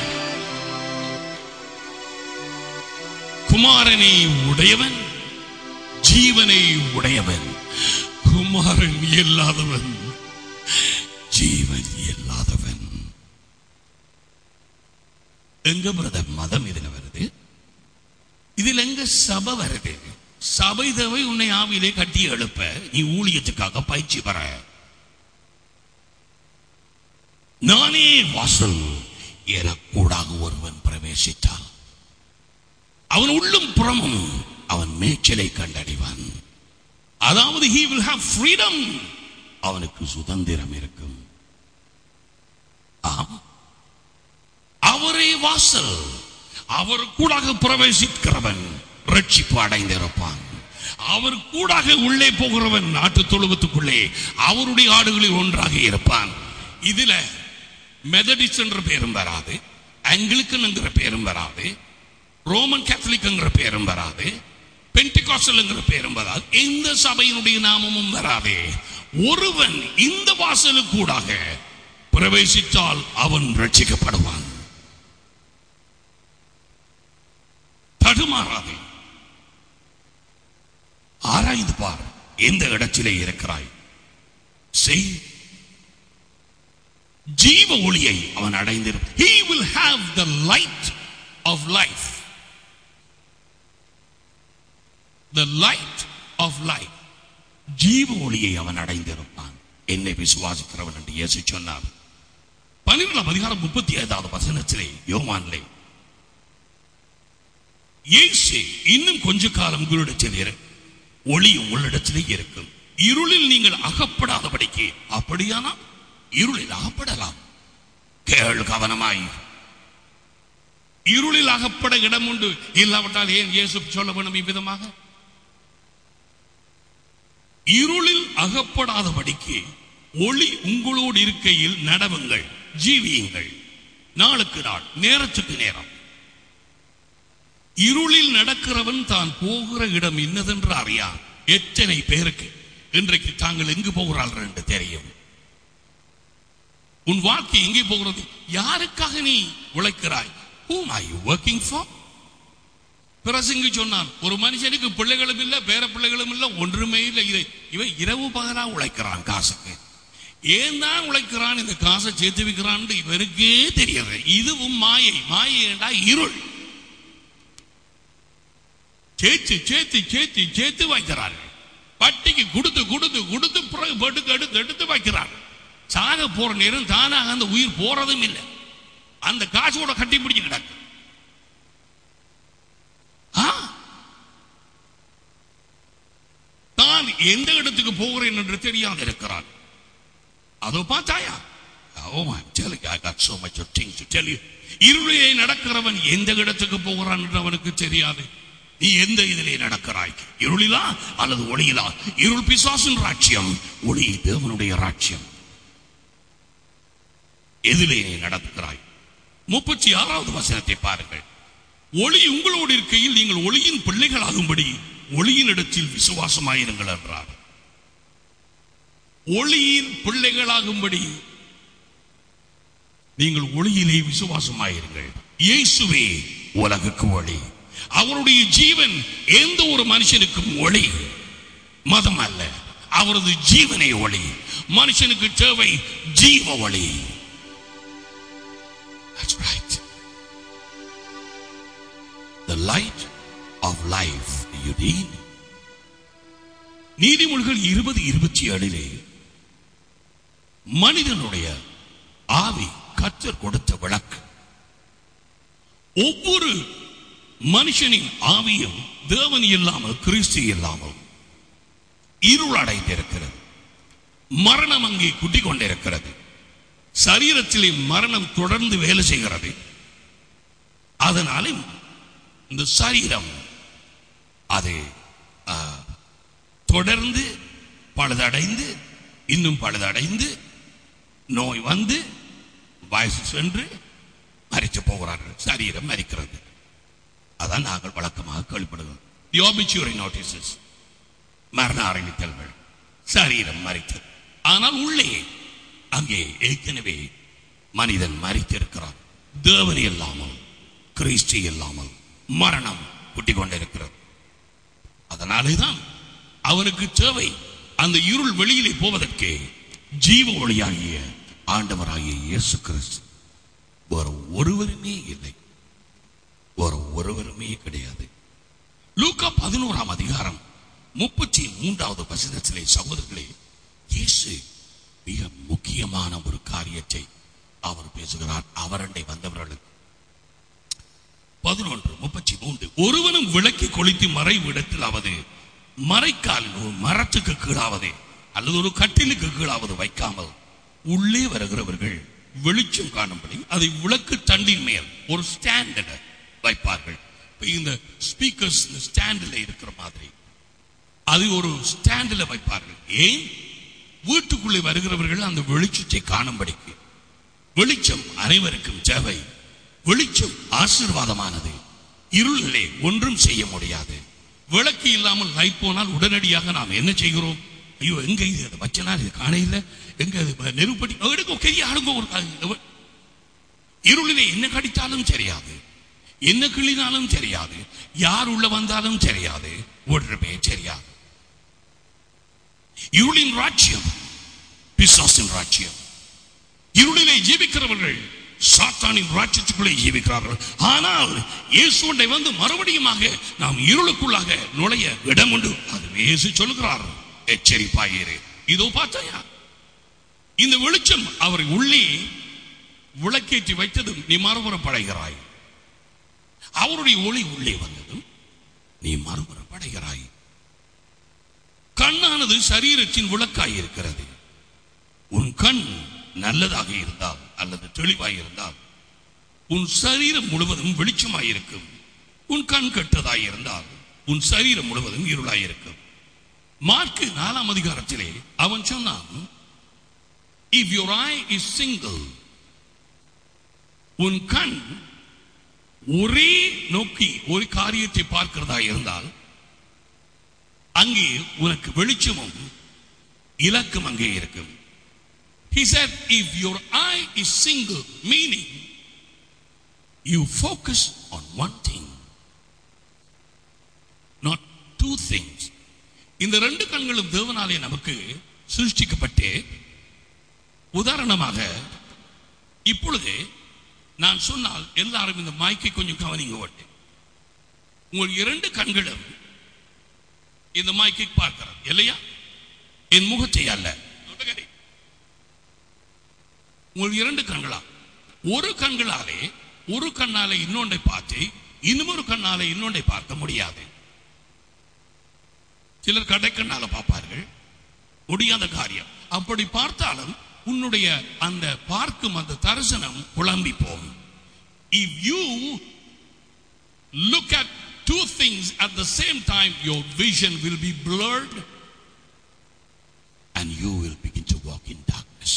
குமாரனை உடையவன் ஜீவனை உடையவன் குமாரன் இல்லாதவன் ஜீவன் இல்லாதவன் எங்க பிரதர் மதம் இதுல வருது இதுல எங்க சபை வருது சபை தேவை உன்னை ஆவியிலே கட்டி எழுப்ப நீ ஊழியத்துக்காக பயிற்சி பெற நானே வாசல் எனக்கூடாக ஒருவன் பிரவேசித்தால் அவன் உள்ளும் புறமும் அவன் மேய்ச்சலை கண்டடைவான் அதாவது he will have freedom அவனுக்கு சுதந்திரம் இருக்கும் ஆம் அவரே வாசல் அவர் கூடாக பிரவேசிக்கிறவன் ரட்சிப்பு அடைந்திருப்பான் அவர் கூடாக உள்ளே போகிறவன் நாட்டு தொழுவத்துக்குள்ளே அவருடைய ஆடுகளில் ஒன்றாக இருப்பான் இதுல மெதடிஸ்ட் என்ற பேரும் வராது ஆங்கிலிக்கன் என்கிற பேரும் வராது ரோமன் கேத்தலிக் என்கிற பேரும் வராது பென்டிகாஸ்டல் என்கிற பேரும் வராது எந்த சபையினுடைய நாமமும் வராதே ஒருவன் இந்த வாசலுக்கூடாக பிரவேசித்தால் அவன் ரட்சிக்கப்படுவான் தடுமாறாதே ஆராய்ந்து பார் எந்த இடத்திலே இருக்கிறாய் செய் ஜீவ ஒளியை அவன் அடைந்திருப்பான் he will have the light of life the light of life ஜீவ ஒளியை அவன் அடைந்திருப்பான் என்னை விசுவாசிக்கிறவன் என்று இயேசு சொன்னார் பன்னிரெண்டாம் அதிகாரம் முப்பத்தி ஐந்தாவது வசனத்திலே யோவானிலே இயேசு இன்னும் கொஞ்ச காலம் உங்களிடத்தில் இரு ஒளி உங்களிடத்திலே இருக்கும் இருளில் நீங்கள் அகப்படாதபடிக்கு அப்படியானா இருளில் அகப்படலாம் கேள் கவனமாய் இருளில் அகப்பட இடம் உண்டு இல்லாவிட்டால் ஏன் இயேசு சொல்ல வேணும் இவ்விதமாக இருளில் அகப்படாதபடிக்கு ஒளி உங்களோடு இருக்கையில் நடவுங்கள் ஜீவியுங்கள் நாளுக்கு நாள் நேரத்துக்கு நேரம் இருளில் நடக்கிறவன் தான் போகிற இடம் இன்னதென்று அறியான் எத்தனை பேருக்கு இன்றைக்கு தாங்கள் எங்கு போகிறார்கள் என்று தெரியும் உன் வாழ்க்கை எங்கே போகிறது யாருக்காக நீ உழைக்கிறாய் whom are you working for பிரசங்கி சொன்னான் ஒரு மனுஷனுக்கு பிள்ளைகளும் இல்ல பேர பிள்ளைகளும் இல்ல ஒன்றுமே இல்லை இதை இவன் இரவு பகலா உழைக்கிறான் காசுக்கு ஏன் தான் உழைக்கிறான் இந்த காசை சேர்த்து வைக்கிறான் இவருக்கே தெரியாது இதுவும் மாயை மாயை என்றா இருள் சேர்த்து சேர்த்து சேர்த்து சேர்த்து வைக்கிறார்கள் வட்டிக்கு கொடுத்து கொடுத்து கொடுத்து பிறகு பட்டுக்கு எடுத்து எடுத்து வைக்கிறாங்க சாக போற நேரம் தானாக அந்த உயிர் போறதும் இல்லை அந்த காசோட கட்டி பிடிச்சு கிடக்கு ஆ? தான் எந்த இடத்துக்கு போகிறேன் என்று தெரியாமல் இருக்கிறான் அதோ பார்த்தாயா Oh, I'm telling you, I got so much of things to tell you. இருளிலே நடக்கிறவன் எந்த இடத்துக்கு போகிறான் என்று அவனுக்கு தெரியாது நீ எந்த இதிலே நடக்கிறாய் இருளிலா அல்லது ஒளியிலா இருள் பிசாசின் ராட்சியம் ஒளி தேவனுடைய ராட்சியம் எதிலே நீ நடக்கிறாய் முப்பத்தி ஆறாவது வசனத்தை பாருங்கள் ஒளி உங்களோடு இருக்கையில் நீங்கள் ஒளியின் பிள்ளைகளாகும்படி ஒளியின் இடத்தில் விசுவாசமாயிருங்கள் என்றார் ஒளியின் பிள்ளைகளாகும்படி நீங்கள் ஒளியிலே விசுவாசமாயிருங்கள் இயேசுவே உலகுக்கு ஒளி அவருடைய ஜீவன் எந்த ஒரு மனுஷனுக்கும் ஒளி மதம் அல்ல அவரது ஜீவனை ஒளி மனுஷனுக்கு தேவை ஜீவ ஒளி That's right. The light of life you need. நீதிமொழிகள் இருபது இருபத்தி ஏழிலே மனிதனுடைய ஆவி கத்தர் கொடுத்த விளக்கு ஒவ்வொரு மனுஷனின் ஆவியும் தேவன் இல்லாமல் கிறிஸ்து இல்லாமல் இருளடைந்திருக்கிறது மரணம் அங்கே குட்டிக் கொண்டிருக்கிறது சரீரத்திலே மரணம் தொடர்ந்து வேலை செய்கிறது அதனாலே இந்த சரீரம் அது ஆ, தொடர்ந்து பழுதடைந்து இன்னும் பழுதடைந்து நோய் வந்து வயசு சென்று மறித்து போகிறார்கள் சரீரம் மறிக்கிறது அதான் நாங்கள் வழக்கமாக கேள்விப்படுகிறோம் தி obituary notices மரண அறிவித்தல்கள் சரீரம் மறித்தது ஆனால் உள்ளே அங்கே ஏற்கனவே மனிதன் மறித்திருக்கிறான் தேவன் இல்லாமல் கிறிஸ்து இல்லாமல் மரணம் குட்டி கொண்டிருக்கிறது அதனாலே தான் அவனுக்கு தேவை அந்த இருள் வெளியிலே போவதற்கு ஜீவ ஒளியாகிய ஆண்டவராகிய இயேசு கிறிஸ்து வேறு ஒருவருமே இல்லை வேறு ஒருவருமே கிடையாது லூக்கா பதினோராம் அதிகாரம் முப்பத்தி மூன்றாவது வசனத்திலே சகோதரர்களே இயேசு மிக முக்கியமான ஒரு காரியத்தை அவர் பேசுகிறார் அவரண்டை வந்தவர்களுக்கு பதினொன்று முப்பத்தி மூன்று ஒருவனும் விளக்கி கொளுத்தி மறைவிடத்தில் ஆவது மறைக்காலில் ஒரு மரத்துக்கு கீழாவது அல்லது ஒரு கட்டிலுக்கு கீழாவது வைக்காமல் உள்ளே வருகிறவர்கள் வெளிச்சம் காணும்படி அதை விளக்கு தண்டின் மேல் ஒரு ஸ்டாண்டர்ட வைப்பார்கள் இப்ப இந்த ஸ்பீக்கர்ஸ் இந்த ஸ்டாண்டில் இருக்கிற மாதிரி அது ஒரு ஸ்டாண்டில் வைப்பார்கள் ஏன் வீட்டுக்குள்ளே வருகிறவர்கள் அந்த வெளிச்சத்தை காணும்படிக்கு வெளிச்சம் அனைவருக்கும் தேவை வெளிச்சம் ஆசீர்வாதமானது இருளிலே ஒன்றும் செய்ய முடியாது விளக்கு இல்லாமல் லைட் போனால் உடனடியாக நாம் என்ன செய்கிறோம் ஐயோ எங்க இது அதை வச்சனா இது காண இல்ல எங்க அது நெருப்படி எடுங்க கையை ஆடுங்க ஒரு கா- இருளிலே என்ன கடித்தாலும் தெரியாது என்ன கிள்ளினாலும் தெரியாது யார் உள்ள வந்தாலும் தெரியாது ஒன்றுமே தெரியாது இருளின் ராஜ்யம் பிசாசின் ராஜ்யம் இருளிலே ஜீவிக்கிறவர்கள் சாத்தானின் ராஜ்யத்துக்குள்ளே ஜீவிக்கிறார்கள் ஆனால் இயேசுண்டை வந்து மறுபடியுமாக நாம் இருளுக்குள்ளாக நுழைய இடம் உண்டு அது இயேசு சொல்லுகிறார் எச்சரிப்பாயிரு இதோ பார்த்தாயா இந்த வெளிச்சம் அவரை உள்ளே விளக்கேற்றி வைத்ததும் நீ மறுபுறம் படைகிறாய் அவருடைய ஒளி உள்ளே வந்ததும் நீ மறுபுறம் படைகிறாய் கண்ணானது சரீரத்தின் விளக்காய் இருக்கிறது உன் கண் நல்லதாக இருந்தால் அல்லது தெளிவாய் இருந்தால் உன் சரீரம் முழுவதும் வெளிச்சமாய் இருக்கும் உன் கண் கெட்டதாய் இருந்தால் உன் சரீரம் முழுவதும் இருளாய் இருக்கும் மார்க்கு நாலாம் அதிகாரத்திலே அவன் சொன்னான் if your eye is single உன் கண் ஒரே நோக்கி ஒரு காரியத்தை பார்க்கிறதா இருந்தால் அங்கே உனக்கு வெளிச்சமும் இலக்கும் அங்கே இருக்கும் He said, if your eye is single, meaning you focus on one thing. two things இந்த ரெண்டு கண்களும் தேவனாலே நமக்கு சிருஷ்டிக்கப்பட்டு உதாரணமாக இப்பொழுது நான் சொன்னால் எல்லாரும் இந்த மைக்கை கொஞ்சம் கவனிங்க ஓட்டு உங்கள் இரண்டு கண்களும் இந்த மைக்கை பார்க்கிறது இல்லையா என் முகத்தை அல்ல உங்கள் இரண்டு கண்களா ஒரு கண்களாலே ஒரு கண்ணாலே இன்னொன்றை பார்த்து இன்னொரு கண்ணாலே இன்னொன்றை பார்க்க முடியாது சிலர் கடைக்கண்ணால பார்ப்பார்கள் முடியாத காரியம் அப்படி பார்த்தாலும் உன்னுடைய அந்த பார்க்கும் அந்த தரிசனம் குழம்பி போகும் if you look at two things at the same time your vision will be blurred and you will begin to walk in darkness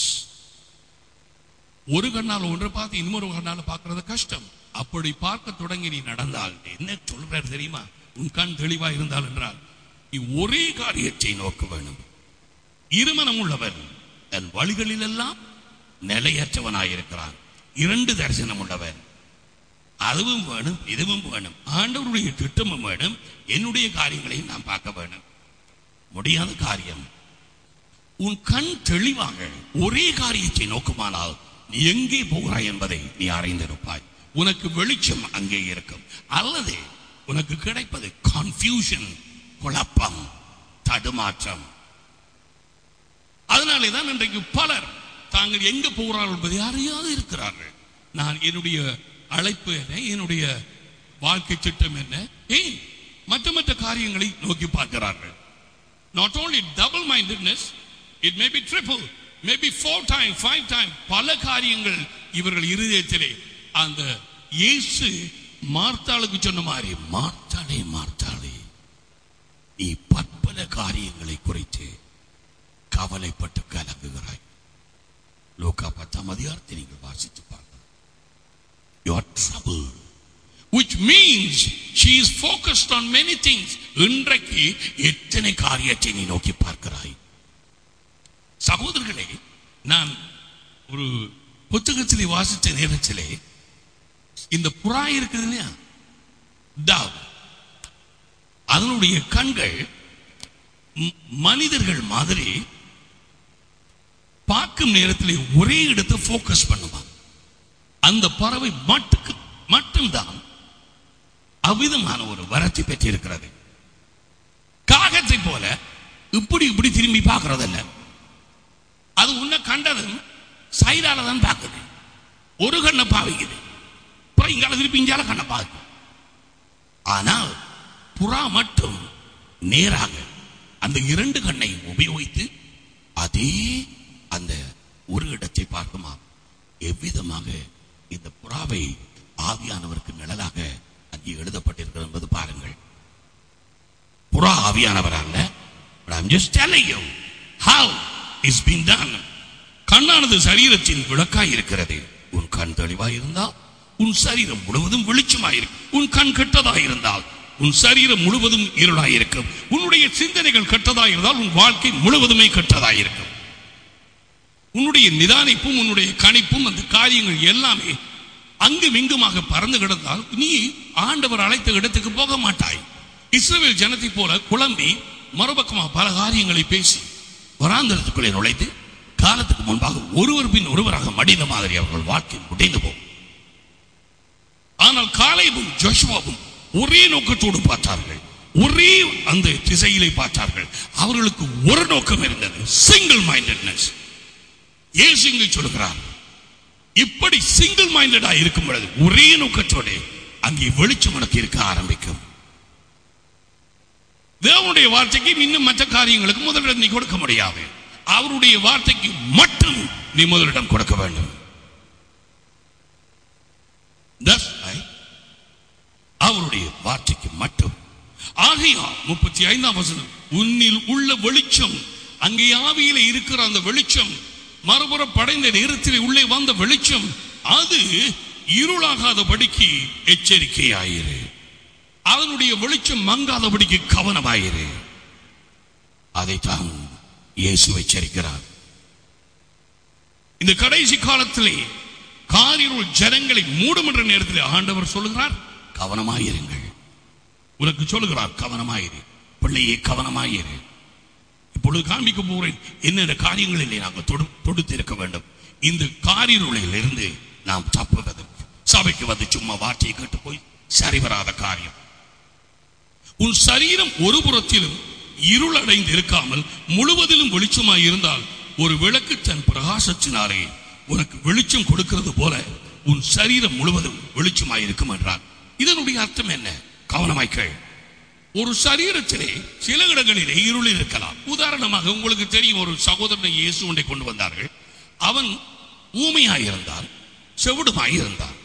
ஒரு கண்ணால ஒன்றை பார்த்து இன்னொரு கண்ணால பார்க்கறது கஷ்டம் அப்படி பார்க்க தொடங்கி நீ நடந்தால் என்ன சொல்றாரு தெரியுமா உன் கண் தெளிவா இருந்தால் என்றால் நீ ஒரே காரியத்தை நோக்க வேண்டும் இருமனம் உள்ளவன் தன் வழிகளில் எல்லாம் நிலையற்றவனாயிருக்கிறான் இரண்டு தரிசனம் உள்ளவன் அதுவும் வேணும் இதுவும் வேணும் ஆண்டவருடைய திட்டமும் வேணும் என்னுடைய காரியங்களையும் நான் பார்க்க வேணும் முடியாத காரியம் உன் கண் தெளிவாக ஒரே காரியத்தை நோக்குமானால் நீ எங்கே போகிறாய் என்பதை நீ அறிந்திருப்பாய் உனக்கு வெளிச்சம் அங்கே இருக்கும் அல்லது உனக்கு கிடைப்பது கன்ஃபியூஷன் குழப்பம் தடுமாற்றம் அதனாலே தான் இன்றைக்கு பலர் தாங்கள் எங்க போகிறார்கள் என்பதை அறியாது இருக்கிறார்கள் நான் என்னுடைய அழைப்பு என்ன என்னுடைய வாழ்க்கை திட்டம் என்ன ஏன் மற்ற மற்ற காரியங்களை நோக்கி பார்க்கிறார்கள் not only double mindedness it may be triple maybe four time five time பல காரியங்கள் இவர்கள் இருதயத்திலே அந்த இயேசு மார்த்தாளுக்கு சொன்ன மாதிரி மார்த்தாளே மார்த்தாளே நீ பற்பல காரியங்களை குறித்து கவலைப்பட்டு கலங்குகிறாய் லோகா பத்தாம் அதிகாரத்தை நீங்கள் வாசித்து பார்க்கலாம் you are troubled which means she is focused on many things இன்றைக்கு எத்தனை காரியத்தை நீ நோக்கி பார்க்கிறாய் சகோதரர்களே நான் ஒரு புத்தகத்திலே வாசித்த நேரத்திலே இந்த புறா இருக்குது இல்லையா dove. அதனுடைய கண்கள் ம- மனிதர்கள் மாதிரி பார்க்கும் நேரத்திலே ஒரே இடத்தை போக்கஸ் பண்ணுமா அந்த பறவை மட்டுக்கு மட்டும்தான் அவ்விதமான ஒரு வரத்தை பெற்றிருக்கிறது காகத்தை போல இப்படி இப்படி திரும்பி பார்க்கறதில்ல அது உன்னை கண்டதும் சைடால தான் பார்க்குது ஒரு கண்ணை பாவிக்குது அப்புறம் இங்கால திருப்பி இங்கால கண்ணை பார்க்குது ஆனால் புறா மட்டும் நேராக அந்த இரண்டு கண்ணையும் உபயோகித்து அதே அந்த ஒரு இடத்தை பார்க்குமா எவ்விதமாக இந்த புறாவை ஆவியானவருக்கு நிழலாக அங்கே எழுதப்பட்டிருக்கிறது என்பது பாருங்கள் புறா ஆவியானவர் அல்ல but I'm just telling you how it's been done கண்ணானது சரீரத்தின் விளக்காய் இருக்கிறது உன் கண் தெளிவாய் இருந்தால் உன் சரீரம் முழுவதும் வெளிச்சமாயிருக்கும் உன் கண் கெட்டதாய் இருந்தால் உன் சரீரம் முழுவதும் இருளாயிருக்கும் உன்னுடைய சிந்தனைகள் கெட்டதாய் இருந்தால் உன் வாழ்க்கை முழுவதுமே கெட்டதாயிருக்கும் உன்னுடைய நிதானிப்பும் உன்னுடைய கணிப்பும் அந்த காரியங்கள் எல்லாமே அங்கும் இங்குமாக பறந்து கிடந்தால் நீ ஆண்டவர் அழைத்த இடத்துக்கு போக மாட்டாய் இஸ்ரவேல் ஜனத்தை போல குழம்பி மறுபக்கமாக பல காரியங்களை பேசி வராந்தரத்துக்குள்ளே நுழைத்து காலத்துக்கு முன்பாக ஒருவர் பின் ஒருவராக மடிந்த மாதிரி அவர்கள் வாழ்க்கை முடிந்து போகும் ஆனால் காலையும் ஜோஷுவாவும் ஒரே நோக்கத்தோடு பார்த்தார்கள் ஒரே அந்த திசையிலே பார்த்தார்கள் அவர்களுக்கு ஒரு நோக்கம் இருந்தது சிங்கிள் மைண்டட்னஸ் இயேசு இங்கு சொல்கிறார் இப்படி சிங்கிள் மைண்டடா இருக்கும் பொழுது ஒரே நோக்கத்தோடு அங்கே வெளிச்சம் உனக்கு இருக்க ஆரம்பிக்கும் தேவனுடைய வார்த்தைக்கு இன்னும் மற்ற காரியங்களுக்கு முதலிடம் நீ கொடுக்க முடியாது அவருடைய வார்த்தைக்கு மட்டும் நீ முதலிடம் கொடுக்க வேண்டும் That's right. அவருடைய வார்த்தைக்கு மட்டும் ஆகையா முப்பத்தி ஐந்தாம் வசனம் உன்னில் உள்ள வெளிச்சம் அங்கே ஆவியில இருக்கிற அந்த வெளிச்சம் மறுபுறம் படைந்த நேரத்தில் உள்ளே வந்த வெளிச்சம் அது இருளாகாதபடிக்கு எச்சரிக்கையாயிரு அதனுடைய வெளிச்சம் மங்காதபடிக்கு கவனமாயிரு அதைத்தான் இயேசு எச்சரிக்கிறார் இந்த கடைசி காலத்திலே காரிருள் ஜனங்களை மூடும் என்ற நேரத்தில் ஆண்டவர் சொல்லுகிறார் கவனமாயிருங்கள் உனக்கு சொல்லுகிறார் கவனமாயிரு பிள்ளையே கவனமாயிரு இப்பொழுது காண்பிக்க போகிறேன் என்னென்ன காரியங்களிலே நாங்கள் தொடு தொடுத்து இருக்க வேண்டும் இந்த காரிருளில் இருந்து நாம் தப்புவது சபைக்கு வந்து சும்மா வார்த்தையை கேட்டு போய் சரி வராத காரியம் உன் சரீரம் ஒரு புறத்திலும் இருள் அடைந்து இருக்காமல் முழுவதிலும் வெளிச்சமாய் இருந்தால் ஒரு விளக்கு தன் பிரகாசத்தினாலே உனக்கு வெளிச்சம் கொடுக்கிறது போல உன் சரீரம் முழுவதும் வெளிச்சமாய் இருக்கும் என்றார் இதனுடைய அர்த்தம் என்ன கவனமாய் கேள் ஒரு சரீரத்திலே சில இடங்களிலே இருள் இருக்கலாம் உதாரணமாக உங்களுக்கு தெரியும் ஒரு சகோதரனை இயேசு ஒன்றை கொண்டு வந்தார்கள் அவன் ஊமையாய் இருந்தான் செவிடுமாய் இருந்தான்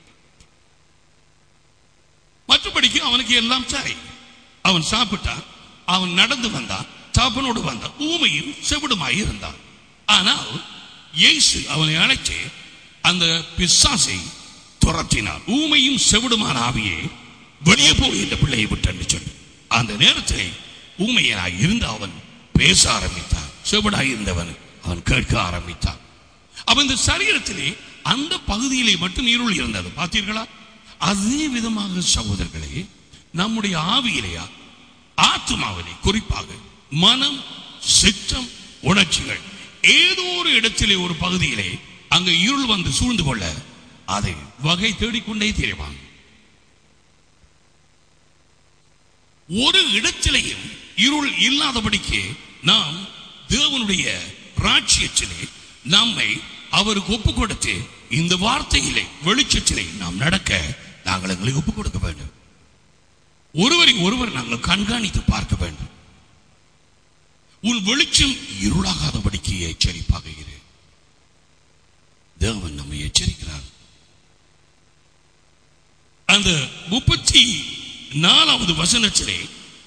மற்றபடிக்கு அவனுக்கு எல்லாம் சரி அவன் சாப்பிட்டான் அவன் நடந்து வந்தான் சாப்பனோடு வந்தான் ஊமையும் செவிடுமாய் இருந்தான் ஆனால் இயேசு அவனை அழைத்து அந்த பிசாசை துரத்தினார் ஊமையும் செவிடுமான ஆவியே வெளியே போய் இந்த பிள்ளையை விட்டு என்று சொல்லி அந்த நேரத்தில் ஊமையனாய் இருந்த அவன் பேச ஆரம்பித்தான் செவிடாய் இருந்தவன் அவன் கேட்க ஆரம்பித்தான் அவன் இந்த சரீரத்திலே அந்த பகுதியிலே மட்டும் இருள் இருந்தது பார்த்தீர்களா அதே விதமாக சகோதரர்களே நம்முடைய ஆவியிலேயா ஆத்மாவிலே குறிப்பாக மனம் சித்தம் உணர்ச்சிகள் ஏதோ ஒரு இடத்திலே ஒரு பகுதியிலே அங்க இருள் வந்து சூழ்ந்து கொள்ள அதை வகை தேடிக்கொண்டே தெரிவாங்க ஒரு இடத்திலேயும் இருள் இல்லாதபடிக்கு நாம் தேவனுடைய ராட்சியத்திலே நம்மை அவருக்கு ஒப்பு கொடுத்து இந்த வார்த்தையிலே வெளிச்சத்திலே நாம் நடக்க நாங்கள் எங்களை ஒப்பு கொடுக்க வேண்டும் ஒருவரை ஒருவர் நாங்கள் கண்காணித்து பார்க்க வேண்டும் உன் வெளிச்சம் இருளாகாதபடிக்கு எச்சரிப்பாக இரு தேவன் நம்மை எச்சரிக்கிறார் அந்த முப்பத்தி நாலாவது வசனத்திலே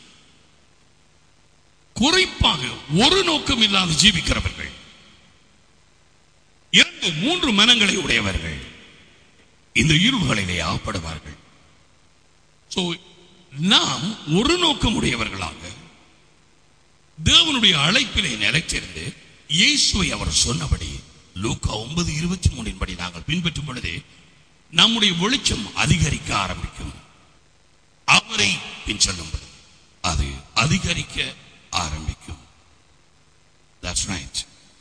குறிப்பாக ஒரு நோக்கம் இல்லாத ஜீவிக்கிறவர்கள் இரண்டு மூன்று மனங்களை உடையவர்கள் இந்த இருள்களிலே ஆகப்படுவார்கள் So, நாம் ஒரு நோக்கம் உடையவர்களாக தேவனுடைய அழைப்பிலே நிலைத்திருந்து இயேசுவை அவர் சொன்னபடி லூக்கா ஒன்பது இருபத்தி மூணின் படி நாங்கள் பின்பற்றும் பொழுது நம்முடைய வெளிச்சம் அதிகரிக்க ஆரம்பிக்கும் அவரை பின் சொல்லும்போது அது அதிகரிக்க ஆரம்பிக்கும் That's right.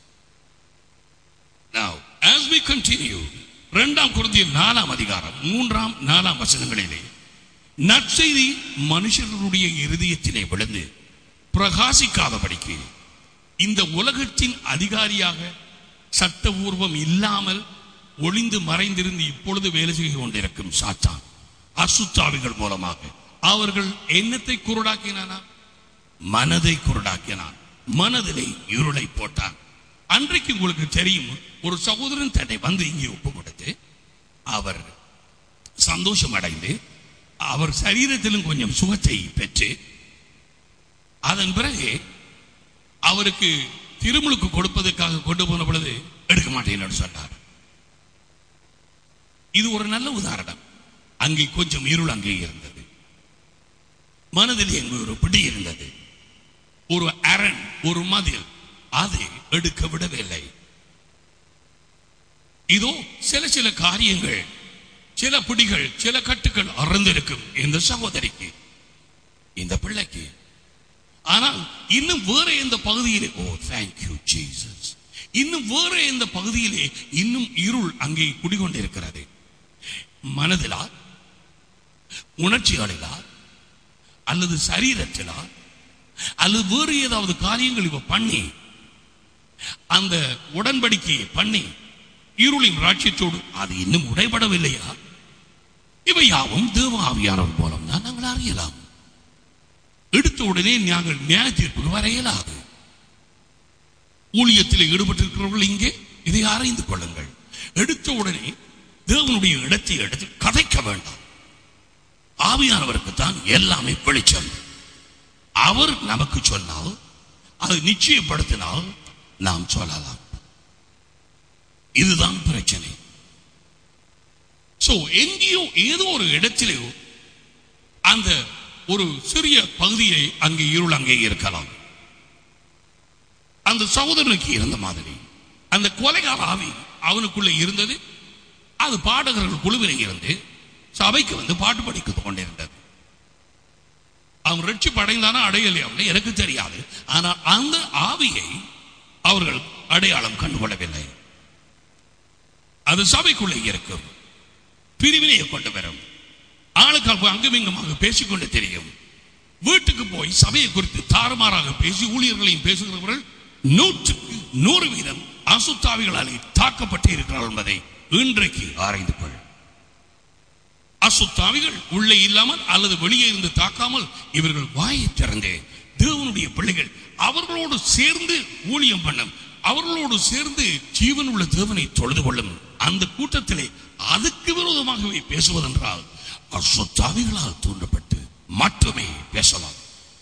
Now, as we continue, இரண்டாம் குருந்தியர் நாலாம் அதிகாரம் மூன்றாம் நாலாம் வசனங்களிலே நற்செய்தி மனுஷர்களுடைய இருதயத்திலே விழுந்து பிரகாசிக்காதபடிக்கு இந்த உலகத்தின் அதிகாரியாக சட்டபூர்வம் இல்லாமல் ஒளிந்து மறைந்திருந்து இப்பொழுது வேலை செய்து கொண்டிருக்கும் சாத்தான் அசுத்தாவிகள் மூலமாக அவர்கள் எண்ணத்தை குருடாக்கினானா மனதை குருடாக்கினான் மனதிலே இருளை போட்டான் அன்றைக்கு உங்களுக்கு தெரியும் ஒரு சகோதரன் தன்னை வந்து இங்கே ஒப்பு கொடுத்து அவர் சந்தோஷம் அடைந்து அவர் சரீரத்திலும் கொஞ்சம் சுகத்தை பெற்று அதன் பிறகு அவருக்கு திருமுழுக்கு கொடுப்பதற்காக கொண்டு போன பொழுது எடுக்க மாட்டேன் என்று சொன்னார் இது ஒரு நல்ல உதாரணம் அங்கே கொஞ்சம் இருள் அங்கே இருந்தது மனதில் எங்கு ஒரு பிடி இருந்தது ஒரு அரண் ஒரு மதில் அதை எடுக்க விடவில்லை இதோ சில சில காரியங்கள் சில பிடிகள் சில கட்டுகள் அறந்திருக்கும் இந்த சகோதரிக்கு இந்த பிள்ளைக்கு ஆனால் இன்னும் வேற எந்த பகுதியிலே ஓ தேங்க்யூ ஜீசஸ் இன்னும் வேற எந்த பகுதியிலே இன்னும் இருள் அங்கே குடிகொண்டிருக்கிறது மனதிலா உணர்ச்சிகளிலா அல்லது சரீரத்திலா அல்லது வேறு ஏதாவது காரியங்கள் இவ பண்ணி அந்த உடன்படிக்கையை பண்ணி இருளின் ராட்சியத்தோடு அது இன்னும் உடைபடவில்லையா இவை யாவும் தேவ ஆவியானவர் மூலம் தான் நாங்கள் அறியலாம் எடுத்த உடனே நாங்கள் நியாய தீர்ப்புக்கு வர இயலாது ஊழியத்தில் ஈடுபட்டிருக்கிறவர்கள் இங்கே இதை ஆராய்ந்து கொள்ளுங்கள் எடுத்த உடனே தேவனுடைய இடத்தை எடுத்து கதைக்க வேண்டாம் ஆவியானவருக்கு தான் எல்லாமே வெளிச்சம் அவர் நமக்கு சொன்னால் அதை நிச்சயப்படுத்தினால் நாம் சொல்லலாம் இதுதான் பிரச்சனை சோ எங்கேயோ ஏதோ ஒரு இடத்திலேயோ அந்த ஒரு சிறிய பகுதியை அங்கே இருள் அங்கே இருக்கலாம் அந்த சகோதரனுக்கு இருந்த மாதிரி அந்த கொலைகார ஆவி அவனுக்குள்ள இருந்தது அது பாடகர்கள் குழுவிலே இருந்து சபைக்கு வந்து பாட்டு படித்து கொண்டிருந்தது அவன் ரட்சிப்பு அடைந்தானா அடையலையா அப்படின்னு எனக்கு தெரியாது ஆனால் அந்த ஆவியை அவர்கள் அடையாளம் கண்டுகொள்ளவில்லை அது சபைக்குள்ளே இருக்கும் பிரிவினையை கொண்டு வரும் ஆளுக்கால் அங்கும் இங்குமாக பேசிக்கொண்டு தெரியும் வீட்டுக்கு போய் சபையை குறித்து தாறுமாறாக பேசி ஊழியர்களையும் பேசுகிறவர்கள் நூற்றுக்கு நூறு வீதம் அசுத்தாவிகளாலே தாக்கப்பட்டு இருக்கிறார்கள் என்பதை இன்றைக்கு ஆராய்ந்து கொள் அசுத்தாவிகள் உள்ளே இல்லாமல் அல்லது வெளியே இருந்து தாக்காமல் இவர்கள் வாயை திறந்து தேவனுடைய பிள்ளைகள் அவர்களோடு சேர்ந்து ஊழியம் பண்ணும் அவர்களோடு சேர்ந்து ஜீவன் உள்ள தேவனை தொழுது கொள்ளும் அந்த கூட்டத்திலே அதுக்கு விரோதமாகவே பேசுவதென்றால் அசுத்தாவிகளால் தூண்டப்பட்டு மட்டுமே பேசலாம்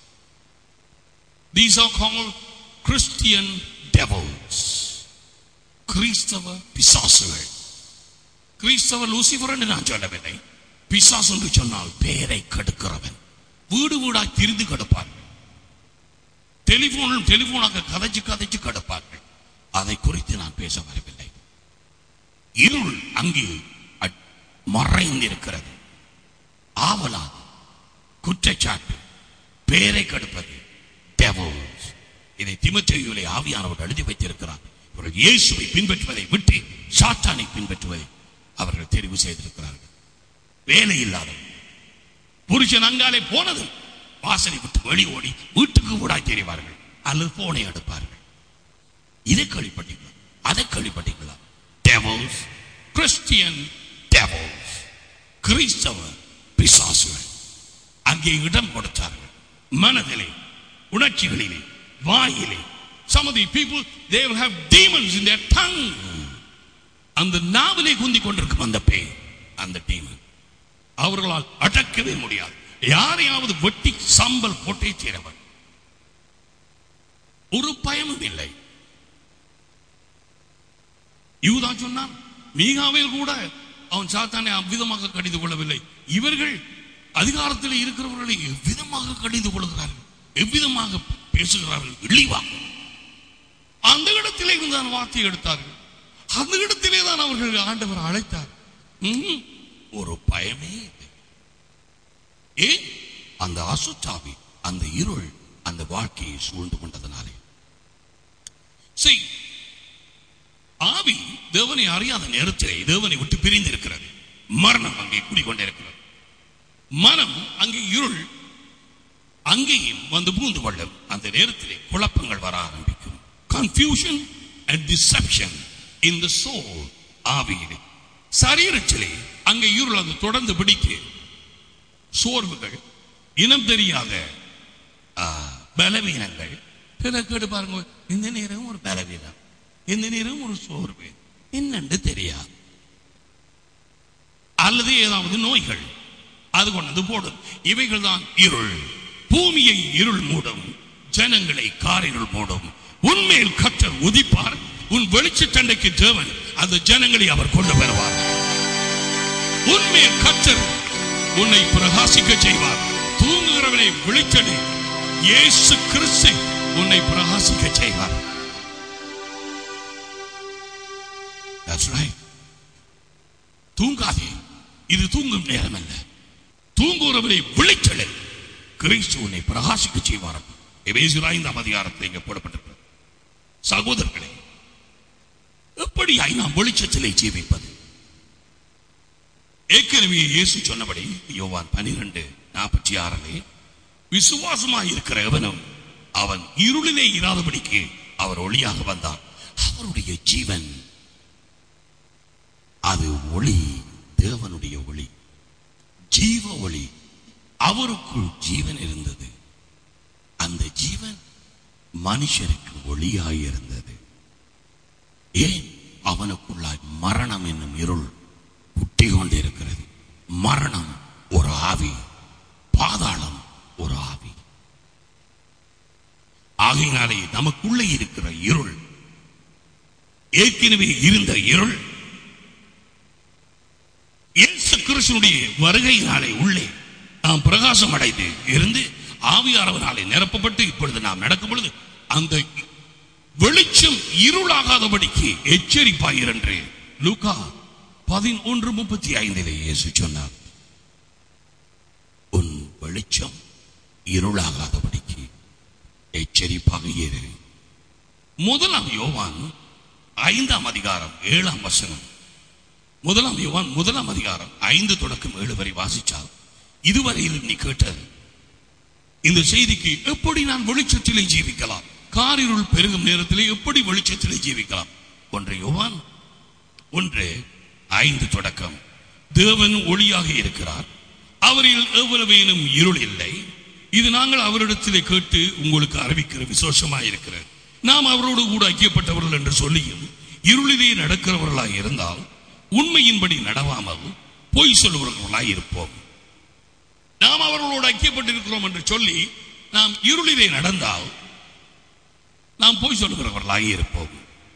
These are called Christian devils. கிறிஸ்தவ பிசாசுகள் கிறிஸ்தவ லூசிபர் என்று நான் சொல்லவில்லை பிசாசு என்று சொன்னால் பெயரை கெடுக்கிறவன் வீடு வீடாய் திரிந்து கெடுப்பார்கள் டெலிபோனும் டெலிபோனாக கதைச்சு கதைச்சு கெடுப்பார்கள் அதை குறித்து நான் பேச வரவில்லை இருள் அங்கே அட்- மறைந்திருக்கிறது ஆவலாக குற்றச்சாட்டு பேரை கெடுப்பது devils. இதை திமுத்தையிலே ஆவியானவர் எழுதி வைத்திருக்கிறார் இவர்கள் இயேசுவை பின்பற்றுவதை விட்டு சாத்தானை பின்பற்றுவதை அவர்கள் தெரிவு செய்திருக்கிறார்கள் வேலை இல்லாதவன் புருஷன் அங்காலே போனதும் வாசலை விட்டு வெளி ஓடி வீட்டுக்கு கூட தெரிவார்கள் அல்லது போனை எடுப்பார்கள் இதை கேள்விப்பட்டீங்களா அதை கேள்விப்பட்டீங்களா devils கிறிஸ்டியன் devils கிறிஸ்தவ பிசாசுகள் அங்கே இடம் கொடுத்தார்கள் மனதிலே உணர்ச்சிகளிலே வாயிலே some of the people they will have demons in their tongue அந்த நாவிலே குந்தி கொண்டிருக்கும் அந்த பேய் அந்த டீமன் அவர்களால் அடக்கவே முடியாது யாரையாவது வெட்டி சம்பல் போட்டே தீரவன் ஒரு பயமும் இல்லை யூதா சொன்னான் மீகாவில் கூட அவன் சாத்தானை அவ்விதமாக கடிந்து கொள்ளவில்லை இவர்கள் அதிகாரத்தில் இருக்கிறவர்களை எவ்விதமாக கடிந்து கொள்கிறார்கள் எவ்விதமாக பேசுகிறார்கள் இழிவாக அந்த இடத்திலே இருந்து தான் வார்த்தை எடுத்தார்கள் அந்த இடத்திலே தான் அவர்கள் ஆண்டவர் அழைத்தார் ம்ஹும். ஒரு பயமே இல்லை ஏன் அந்த அசுத்தாவி அந்த இருள் அந்த வாழ்க்கையை சூழ்ந்து கொண்டதனாலே See, ஆவி தேவனை அறியாத நேரத்திலே தேவனை விட்டு பிரிந்து இருக்கிறது மரணம் அங்கே குடிக்கொண்டிருக்கிறது மனம் அங்கே இருள் அங்கேயும் வந்து பூந்து கொள்ளும் அந்த நேரத்திலே குழப்பங்கள் வர ஆரம்பிக்கும் confusion and deception in the soul ஆவியிலே சரீரத்திலே அங்கே இருள் அது தொடர்ந்து பிடித்து சோர்வுகள் இனம் தெரியாத ஆ, பலவீனங்கள் பிற கேட்டு பாருங்க இந்த நேரம் ஒரு பலவீனம் இந்த நேரம் ஒரு சோர்வு என்னன்னு தெரியாது அல்லது ஏதாவது நோய்கள் அது கொண்டது போடும் இவைகள் தான் இருள் பூமியை இருள் மூடும் ஜனங்களை காரிருள் மூடும் உன்மேல் கற்றர் உதிப்பார் உன் வெளிச்சத்தண்டைக்கு தேவன் அந்த ஜனங்களை அவர் கொண்டு வருவார் உன்மேல் கற்றர் உன்னை பிரகாசிக்க செய்வார் தூங்குகிறவனை விழிச்சடு இயேசு கிறிஸ்து உன்னை பிரகாசிக்க செய்வார் That's right. தூங்காதே இது தூங்கும் நேரம் அல்ல தூங்குகிறவரை விழிச்செழு கிறிஸ்து உன்னை பிரகாசிக்க செய்வார் எபேசியர் ஐந்தாம் அதிகாரத்தில் இங்கே போடப்பட்டிருக்கிறது சகோதரர்களே எப்படியாய் நாம் வெளிச்சத்திலே ஜீவிப்பது ஏற்கனவே இயேசு சொன்னபடி யோவான் பனிரெண்டு நாற்பத்தி ஆறிலே விசுவாசமாய் இருக்கிற எவனும் அவன் இருளிலே இராதபடிக்கு அவர் ஒளியாக வந்தார் அவருடைய ஜீவன் அது ஒளி தேவனுடைய ஒளி ஜீவ ஒளி அவருக்குள் ஜீவன் இருந்தது அந்த ஜீவன் மனுஷருக்கு ஒளியாய் இருந்தது ஏன் அவனுக்குள்ளாய் மரணம் என்னும் இருள் குட்டி கொண்டிருக்கிறது மரணம் ஒரு ஆவி பாதாளம் ஒரு ஆவி ஆகையினாலே நமக்குள்ளே இருக்கிற இருள் ஏற்கனவே இருந்த இருள் இயேசு கிறிஸ்துனுடைய வருகையினாலே உள்ளே நாம் பிரகாசம் அடைந்து இருந்து ஆவியானவனாலே நிரப்பப்பட்டு இப்பொழுது நாம் நடக்கும் பொழுது அந்த வெளிச்சம் இருளாகாதபடிக்கு எச்சரிப்பாயிரு என்று லூகா பதினொன்று முப்பத்தி ஐந்திலே இயேசு சொன்னார் உன் வெளிச்சம் இருளாகாதபடிக்கு எச்சரிப்பாக இரு முதலாம் யோவான் ஐந்தாம் அதிகாரம் ஏழாம் வசனம் முதலாம் யோவான் முதலாம் அதிகாரம் ஐந்து தொடக்கம் ஏழு வரை வாசிச்சால் இதுவரையிலும் நீ கேட்டது இந்த செய்திக்கு எப்படி நான் வெளிச்சத்திலே ஜீவிக்கலாம் காரிருள் பெருகும் நேரத்திலே எப்படி வெளிச்சத்திலே ஜீவிக்கலாம் ஒன்று யோவான் ஒன்று ஐந்து தொடக்கம் தேவன் ஒளியாக இருக்கிறார் அவரில் எவ்வளவேனும் இருள் இல்லை இது நாங்கள் அவரிடத்திலே கேட்டு உங்களுக்கு அறிவிக்கிற விசேஷமாய் இருக்கிறது நாம் அவரோடு கூட ஐக்கியப்பட்டவர்கள் என்று சொல்லியும் இருளிலே நடக்கிறவர்களாய் இருந்தால் உண்மையின்படி நடவாமல் பொய் சொல்லுபவர்களாய் இருப்போம் நாம் அவர்களோடு ஐக்கியப்பட்டிருக்கிறோம் என்று சொல்லி நாம் இருளிலே நடந்தால் நாம் பொய் சொல்லுகிறவர்களாய் இருப்போம்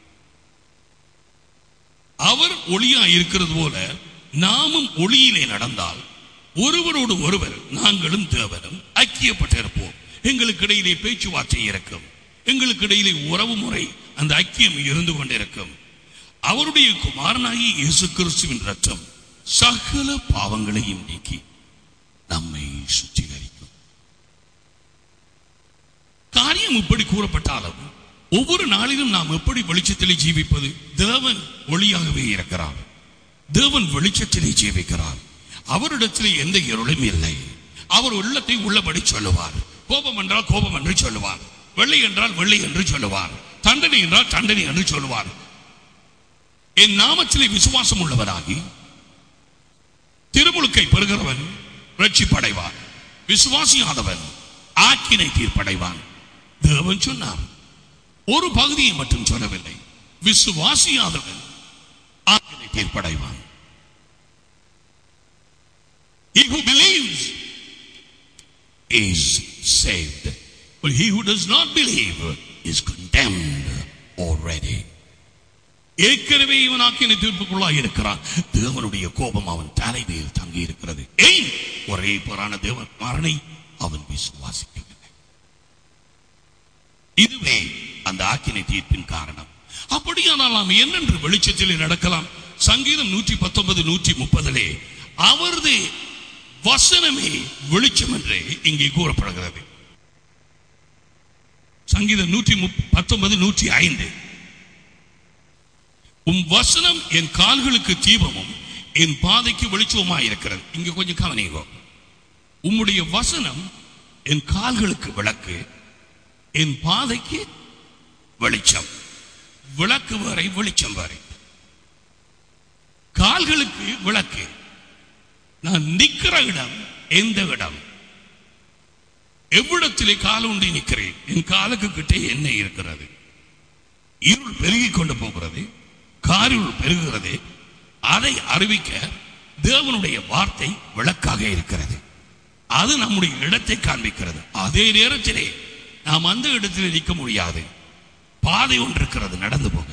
அவர் ஒளியா இருக்கிறது போல நாமும் ஒளியிலே நடந்தால் ஒருவரோடு ஒருவர் நாங்களும் தேவனும் ஐக்கியப்பட்டிருப்போம் எங்களுக்கு இடையிலே பேச்சுவார்த்தை இருக்கும் எங்களுக்கு இடையிலே உறவு முறை அந்த ஐக்கியம் இருந்து கொண்டிருக்கும் அவருடைய குமாரனாகி இயேசு கிறிஸ்துவின் ரத்தம் சகல பாவங்களையும் நீக்கி நம்மை சுத்திகரிக்கும் காரியம் இப்படி கூறப்பட்டாலும் ஒவ்வொரு நாளிலும் நாம் எப்படி வெளிச்சத்திலே ஜீவிப்பது தேவன் ஒளியாகவே இருக்கிறார் தேவன் வெளிச்சத்திலே ஜீவிக்கிறார் அவரிடத்திலே எந்த இருளும் இல்லை அவர் உள்ளத்தை உள்ளபடி சொல்லுவார் கோபம் என்றால் கோபம் என்று சொல்லுவார் வெள்ளை என்றால் வெள்ளை என்று சொல்லுவார் தண்டனை என்றால் தண்டனை என்று சொல்லுவார் என் நாமத்திலே விசுவாசம் உள்ளவராகி திருமுழுக்கை பெறுகிறவன் ரட்சிப்படைவான் விசுவாசியாதவன் ஆக்கினை தீர்ப்படைவான் தேவன் சொன்னார் ஒரு பகுதியை மட்டும் சொல்லவில்லை விசுவாசியாதவன் ஆக்கினை தீர்ப்படைவான் He who believes is saved. But he who does not believe is condemned already. ஏற்கனவே இவன் ஆக்கின தீர்ப்புக்குள்ளாய் இருக்கிறான் தேவனுடைய கோபம் அவன் தலைமையில் தங்கி இருக்கிறது ஏன் ஒரே போரான தேவன் மரணை அவன் விசுவாசிக்கவில்லை இதுவே அந்த ஆக்கினை தீர்ப்பின் காரணம் அப்படியானால் நாம் என்னென்று வெளிச்சத்திலே நடக்கலாம் சங்கீதம் நூற்றி பத்தொன்பது நூற்றி முப்பதிலே அவரது வசனமே வெளிச்சம் என்று இங்கே கூறப்படுகிறது சங்கீதம் நூற்றி பத்தொன்பது நூற்றி ஐந்து உம் வசனம் என் கால்களுக்கு தீபமும் என் பாதைக்கு வெளிச்சமுமாய் இருக்கிறது இங்க கொஞ்சம் கவனிங்கோ உம்முடைய வசனம் என் கால்களுக்கு விளக்கு என் பாதைக்கு வெளிச்சம் விளக்கு வரை வெளிச்சம் வரை கால்களுக்கு விளக்கு நான் நிக்கிற இடம் எந்த இடம் எவ்விடத்திலே காலுண்டி நிற்கிறேன் என் காலுக்கு கிட்டே என்ன இருக்கிறது இருள் பெருகிக் கொண்டு போகிறது காரிருள் பெருகுகிறது அதை அறிவிக்க தேவனுடைய வார்த்தை விளக்காக இருக்கிறது அது நம்முடைய இடத்தை காண்பிக்கிறது அதே நேரத்திலே நாம் அந்த இடத்திலே நிற்க முடியாது பாதை ஒன்று இருக்கிறது நடந்து போக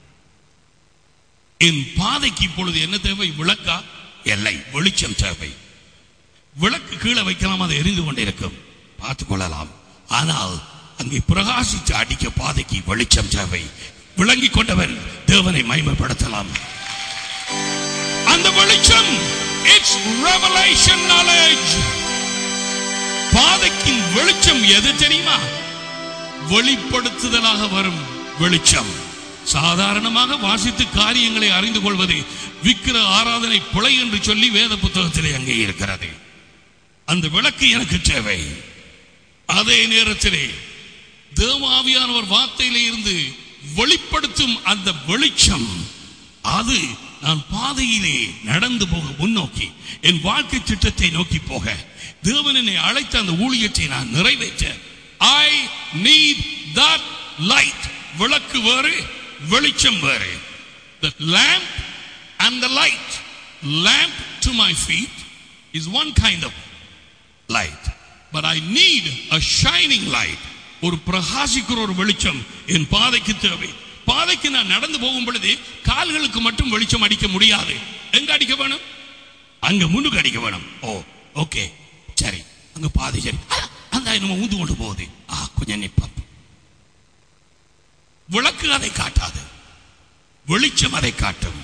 என் பாதைக்கு இப்பொழுது என்ன தேவை விளக்கா இல்லை வெளிச்சம் தேவை விளக்கு கீழே வைக்கலாம் அது எரிந்து கொண்டிருக்கும் பார்த்துக் கொள்ளலாம் ஆனால் அங்கே பிரகாசித்து அடிக்க பாதைக்கு வெளிச்சம் தேவை விளங்கிக் கொண்டவன் தேவனை மைமைப்படுத்தலாம் அந்த வெளிச்சம் இட்ஸ் ரெவலேஷன் நாலேஜ் பாதைக்கின் வெளிச்சம் எது தெரியுமா வெளிப்படுத்துதலாக வரும் வெளிச்சம் சாதாரணமாக வாசித்து காரியங்களை அறிந்து கொள்வது விக்கிர ஆராதனை புலை என்று சொல்லி வேத புத்தகத்திலே அங்கே இருக்கிறது அந்த விளக்கு எனக்கு தேவை அதே நேரத்திலே தேவாவியானவர் வார்த்தையிலே இருந்து வெளிப்படுத்தும் அந்த வெளிச்சம் அது நான் பாதையிலே நடந்து போக முன்னோக்கி என் வாழ்க்கை திட்டத்தை நோக்கி போக தேவன் என்னை அழைத்த அந்த ஊழியத்தை நான் நிறைவேற்ற ஐ நீட் தட் லைட் விளக்கு வேறு வெளிச்சம் வேறு the lamp and the light lamp to my feet is one kind of light but i need a shining light ஒரு பிரகாசிக்கிற ஒரு வெளிச்சம் என் பாதைக்கு தேவை பாதைக்கு நான் நடந்து போகும் பொழுது கால்களுக்கு மட்டும் வெளிச்சம் அடிக்க முடியாது எங்க அடிக்க வேணும் அங்க முன்னுக்கு அடிக்க வேணும் ஓ ஓகே சரி அங்க பாதை சரி ஆ, அந்த நம்ம ஊந்து கொண்டு போகுது ஆ கொஞ்சம் நிப்பம் விளக்கு அதை காட்டாது வெளிச்சம் அதை காட்டும்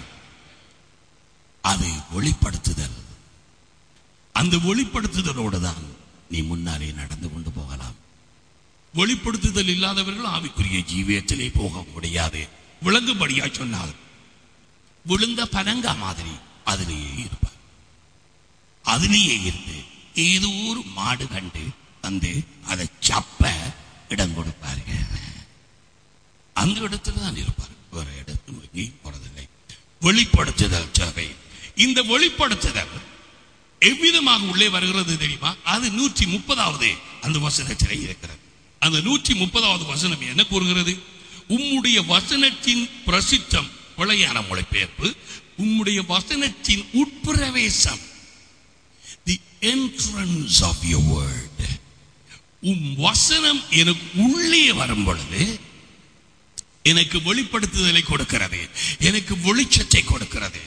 அது வெளிப்படுத்துதல் அந்த வெளிப்படுத்துதலோடு தான் நீ முன்னாலே நடந்து கொண்டு போகலாம் வெளிப்படுத்துதல் இல்லாதவர்கள் ஆவிக்குரிய ஜீவியத்திலே போக முடியாது விளங்கும்படியா சொன்னால் விழுந்த பனங்கா மாதிரி அதிலேயே இருப்பார் அதிலேயே இருந்து ஏதோ ஒரு மாடு கண்டு வந்து அதை சப்ப இடம் கொடுப்பாருங்க அந்த இடத்துல தான் இருப்பார் வேற இடத்துல எங்கேயும் போறதில்லை வெளிப்படுத்துதல் தேவை இந்த வெளிப்படுத்துதல் எவ்விதமாக உள்ளே வருகிறது தெரியுமா அது நூற்றி முப்பதாவது அந்த வசனத்திலே இருக்கிறது அந்த நூற்றி முப்பதாவது வசனம் என்ன கூறுகிறது உம்முடைய வசனத்தின் பிரசித்தம் பிழையான மொழிபெயர்ப்பு உம்முடைய வசனத்தின் உட்பிரவேசம் தி entrance of your word உம் வசனம் எனக்கு உள்ளே வரும் பொழுது எனக்கு வெளிப்படுத்துதலை கொடுக்கிறது எனக்கு வெளிச்சத்தை கொடுக்கிறது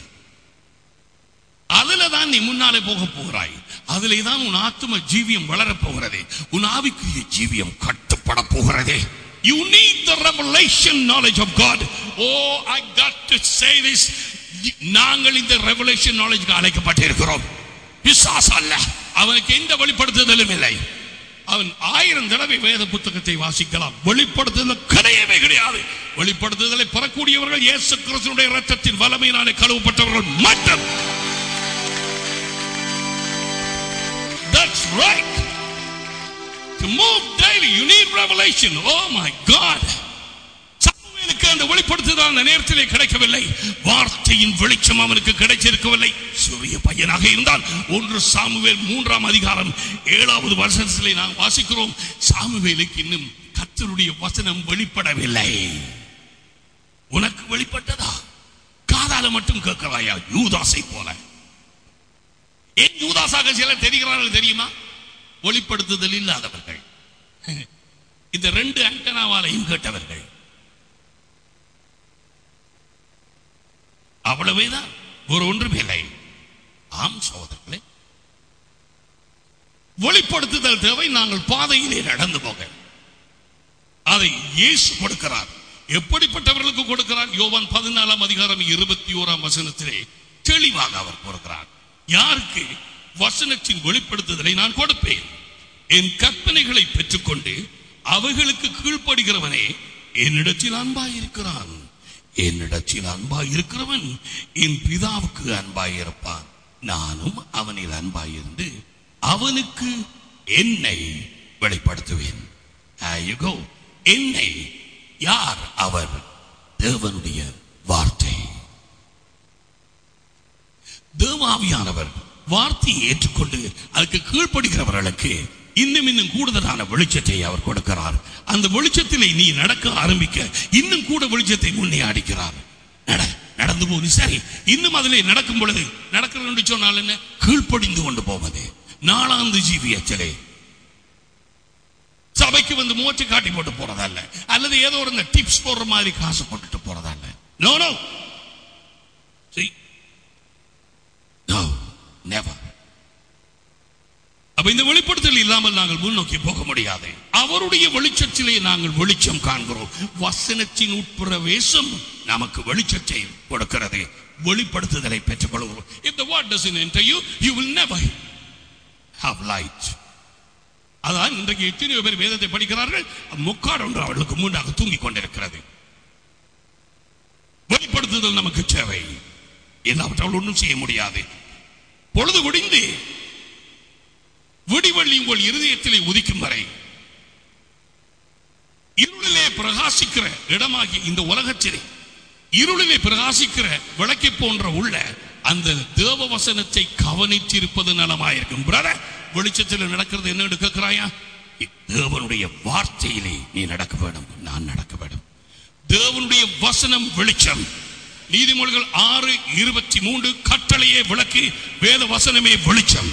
அதுல தான் நீ முன்னாலே போக போகிறாய் அதிலே தான் உன் ஆத்ம ஜீவியம் வளரப் போகிறது உன் ஆவிக்குரிய ஜீவியம் கட்டுப்பட போகிறது You need the revelation knowledge of God. Oh, I got to say this. நாங்கள் இந்த revelation knowledge அழைக்கப்பட்டிருக்கிறோம் பிசாசு அல்ல அவனுக்கு எந்த வெளிப்படுத்துதலும் இல்லை அவன் ஆயிரம் தடவை வேத புத்தகத்தை வாசிக்கலாம் வெளிப்படுத்துதல் கிடையவே கிடையாது வெளிப்படுத்துதலை பெறக்கூடியவர்கள் இயேசு கிறிஸ்துடைய ரத்தத்தின் வல்லமையினாலே கழுவப்பட்டவர்கள் மட்டும் That's right. To move daily, you need revelation. Oh my God. சாமுவேலுக்கு அந்த வெளிப்படுத்துதல் அந்த நேரத்திலே கிடைக்கவில்லை வார்த்தையின் வெளிச்சம் அவனுக்கு கிடைச்சிருக்கவில்லை சிறிய பையனாக இருந்தால் ஒன்று சாமுவேல் மூன்றாம் அதிகாரம் ஏழாவது வருஷத்திலே நாம் வாசிக்கிறோம் சாமுவேலுக்கு இன்னும் கர்த்தருடைய வசனம் வெளிப்படவில்லை உனக்கு வெளிப்பட்டதா காதால மட்டும் கேட்கிறாயா யூதாசை போல ஏன் யூதாசாக சிலர் தெரிகிறார்கள் தெரியுமா ஒளிப்படுத்துதல் இல்லாதவர்கள் இந்த ரெண்டு அண்டனாவாலையும் கேட்டவர்கள் அவ்வளவேதான் ஒரு ஒன்றும் இல்லை ஆம் சகோதரர்களே வெளிப்படுத்துதல் தேவை நாங்கள் பாதையிலே நடந்து போக அதை இயேசு கொடுக்கிறார் எப்படிப்பட்டவர்களுக்கு கொடுக்கிறார் யோவான் பதினாலாம் அதிகாரம் இருபத்தி ஓராம் வசனத்திலே தெளிவாக அவர் கொடுக்கிறார் யாருக்கு வசனத்தின் வெளிப்படுத்துதலை நான் கொடுப்பேன் என் கற்பனைகளை பெற்றுக்கொண்டு அவைகளுக்கு கீழ்ப்படுகிறவனே என்னிடத்தில் அன்பாயிருக்கிறான் என்னிடத்தில் அன்பாயிருக்கிறவன் என் பிதாவுக்கு அன்பாயிருப்பான் நானும் அவனில் அன்பாயிருந்து அவனுக்கு என்னை வெளிப்படுத்துவேன் There you go. என்னை யார் அவர் தேவனுடைய வார்த்தை தேவாவியானவர் வார்த்தையை ஏற்றுக்கொண்டு அதுக்கு கீழ்ப்படுகிறவர்களுக்கு இன்னும் இன்னும் கூடுதலான வெளிச்சத்தை அவர் கொடுக்கிறார் அந்த வெளிச்சத்திலே நீ நடக்க ஆரம்பிக்க இன்னும் கூட வெளிச்சத்தை முன்னே அடிக்கிறார் நட நடந்து போது சரி இன்னும் அதிலே நடக்கும் பொழுது நடக்கிறது என்று சொன்னால் என்ன கீழ்ப்படிந்து கொண்டு போவது நாளாந்து ஜீவியத்திலே சபைக்கு வந்து மூச்சு காட்டி போட்டு போறதல்ல அல்லது ஏதோ ஒரு டிப்ஸ் போடுற மாதிரி காசு போட்டுட்டு போறதல்ல no no See? No, never. அப்ப இந்த வெளிப்படுத்தல் இல்லாமல் நாங்கள் முன்னோக்கி போக முடியாது அவருடைய வெளிச்சத்திலே நாங்கள் வெளிச்சம் காண்கிறோம் வசனத்தின் உட்பிரவேசம் நமக்கு வெளிச்சத்தை கொடுக்கிறது வெளிப்படுத்துதலை பெற்றுக் கொள்கிறோம் if the word doesn't enter you you will never have light அதான் இன்றைக்கு எத்தனையோ பேர் வேதத்தை படிக்கிறார்கள் முக்காடு ஒன்று அவர்களுக்கு முன்னாக தூங்கிக் கொண்டிருக்கிறது வெளிப்படுத்துதல் நமக்கு தேவை இல்லாவிட்டால் ஒன்றும் செய்ய முடியாது பொழுது முடிந்து விடிவள்ளி உங்கள் இருதயத்திலே உதிக்கும் வரை இருளிலே பிரகாசிக்கிற இடமாகி இந்த உலகத்திலே இருளிலே பிரகாசிக்கிற விளக்கை போன்ற உள்ள அந்த தேவ வசனத்தை கவனித்திருப்பது நலமாயிருக்கும் பிரதர் வெளிச்சத்தில் நடக்கிறது என்ன கேட்கிறாயா தேவனுடைய வார்த்தையிலே நீ நடக்க வேண்டும் நான் நடக்க வேண்டும் தேவனுடைய வசனம் வெளிச்சம் நீதிமொழிகள் ஆறு இருபத்தி மூன்று கட்டளையே விளக்கு வேத வசனமே வெளிச்சம்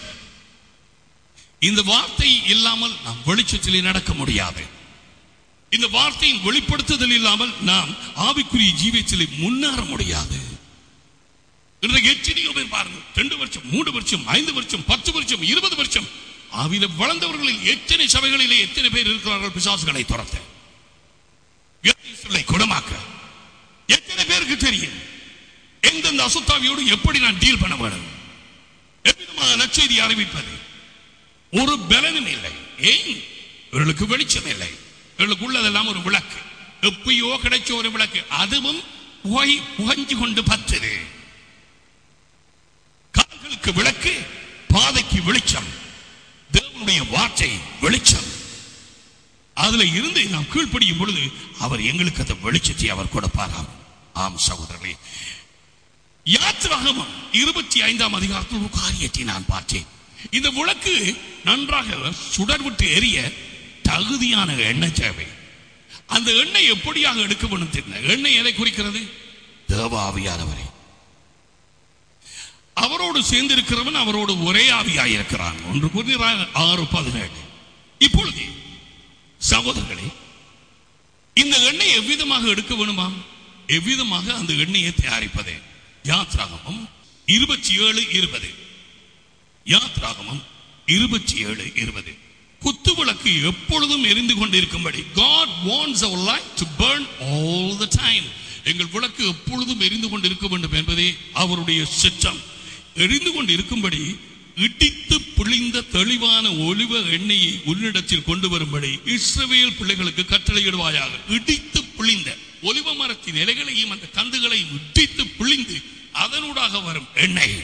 இந்த வார்த்தை இல்லாமல் நாம் வெளிச்சத்திலே நடக்க முடியாது இந்த வார்த்தையின் வெளிப்படுத்துதல் இல்லாமல் நாம் ஆவிக்குரிய ஜீவியத்திலே முன்னேற முடியாது இன்றைக்கு எத்தனையோ பேர் பாருங்க ரெண்டு வருஷம் மூன்று வருஷம் ஐந்து வருஷம் பத்து வருஷம் இருபது வருஷம் ஆவியில வளர்ந்தவர்களில் எத்தனை சபைகளிலே எத்தனை பேர் இருக்கிறார்கள் பிசாசுகளை துரத்த வியாதிகளை குணமாக்க எத்தனை பேருக்கு தெரியும் எந்தெந்த அசுத்தாவியோடு எப்படி நான் டீல் பண்ண வேண்டும் எவ்விதமாக நற்செய்தி அறிவிப்பது ஒரு பலனும் இல்லை ஏன் இவர்களுக்கு வெளிச்சம் இல்லை இவர்களுக்கு உள்ளதெல்லாம் ஒரு விளக்கு எப்பயோ கிடைச்ச ஒரு விளக்கு அதுவும் புகை புகஞ்சு கொண்டு பத்துது கால்களுக்கு விளக்கு பாதைக்கு வெளிச்சம் தேவனுடைய வார்த்தை வெளிச்சம் அதுல இருந்து நாம் கீழ்ப்படியும் பொழுது அவர் எங்களுக்கு அந்த வெளிச்சத்தை அவர் கொடுப்பாராம் ஆம் சகோதரர்களே யாத்திராகமம் இருபத்தி ஐந்தாம் அதிகாரத்தில் ஒரு காரியத்தை நான் பார்த்தேன் இந்த விளக்கு நன்றாக சுடர் விட்டு எரிய தகுதியான எண்ணெய் தேவை அந்த எண்ணெய் எப்படியாக எடுக்க வேண்டும் தெரியல எண்ணெய் எதை குறிக்கிறது தேவாவியானவரை அவரோடு சேர்ந்திருக்கிறவன் அவரோடு ஒரே ஆவியாய் இருக்கிறான் ஒன்று குறிக்கிறான் ஆறு பதினேழு இப்பொழுது சகோதரர்களே இந்த எண்ணெய் எவ்விதமாக எடுக்க வேணுமாம் எவ்விதமாக அந்த எண்ணெயை தயாரிப்பது யாத்ராகமம் இருபத்தி ஏழு இருபது யாத்ராகமம் இருபத்தி ஏழு இருபது குத்து விளக்கு எப்பொழுதும் எரிந்து கொண்டிருக்கும்படி God wants our light to burn all the time எங்கள் விளக்கு எப்பொழுதும் எரிந்து கொண்டிருக்க வேண்டும் என்பதே அவருடைய சித்தம் எரிந்து கொண்டு இருக்கும்படி இடித்து பிழிந்த தெளிவான ஒளிவ எண்ணெயை உன்னிடத்தில் கொண்டு வரும்படி இஸ்ரவேல் பிள்ளைகளுக்கு கட்டளையிடுவாயாக இடித்து பிழிந்த ஒலிவ மரத்தின் இலைகளையும் அந்த கந்துகளையும் இடித்து பிழிந்து அதனூடாக வரும் எண்ணெய்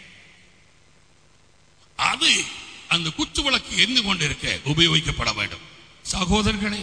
அது அந்த குத்து விளக்கு எரிந்து கொண்டிருக்க உபயோகிக்கப்பட வேண்டும் சகோதரர்களே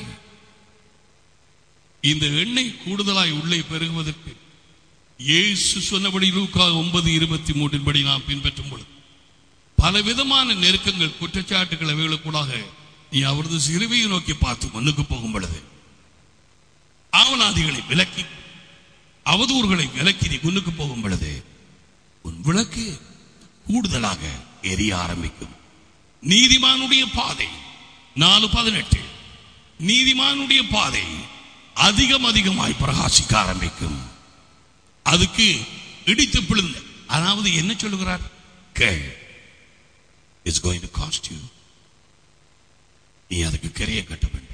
இந்த எண்ணெய் கூடுதலாய் உள்ளே பெருகுவதற்கு இயேசு சொன்னபடி லூக்கா ஒன்பது இருபத்தி மூன்றின் படி நாம் பின்பற்றும் பொழுது பல விதமான நெருக்கங்கள் குற்றச்சாட்டுகள் அவைகளுக்கூடாக நீ அவரது சிறுவையை நோக்கி பார்த்து முன்னுக்கு போகும் பொழுது ஆவலாதிகளை விலக்கி அவதூறுகளை விலக்கி நீ முன்னுக்கு போகும் பொழுது உன் விளக்கு கூடுதலாக எரிய ஆரம்பிக்கும் நீதிமானுடைய பாதை நாலு பதினெட்டு நீதிமானுடைய பாதை அதிகம் அதிகமாய் பிரகாசிக்க ஆரம்பிக்கும் அதுக்கு இடித்து பிழுந்த அதாவது என்ன சொல்லுகிறார் கேள் it's going to cost you நீ அதுக்கு கிரைய கட்ட வேண்டும்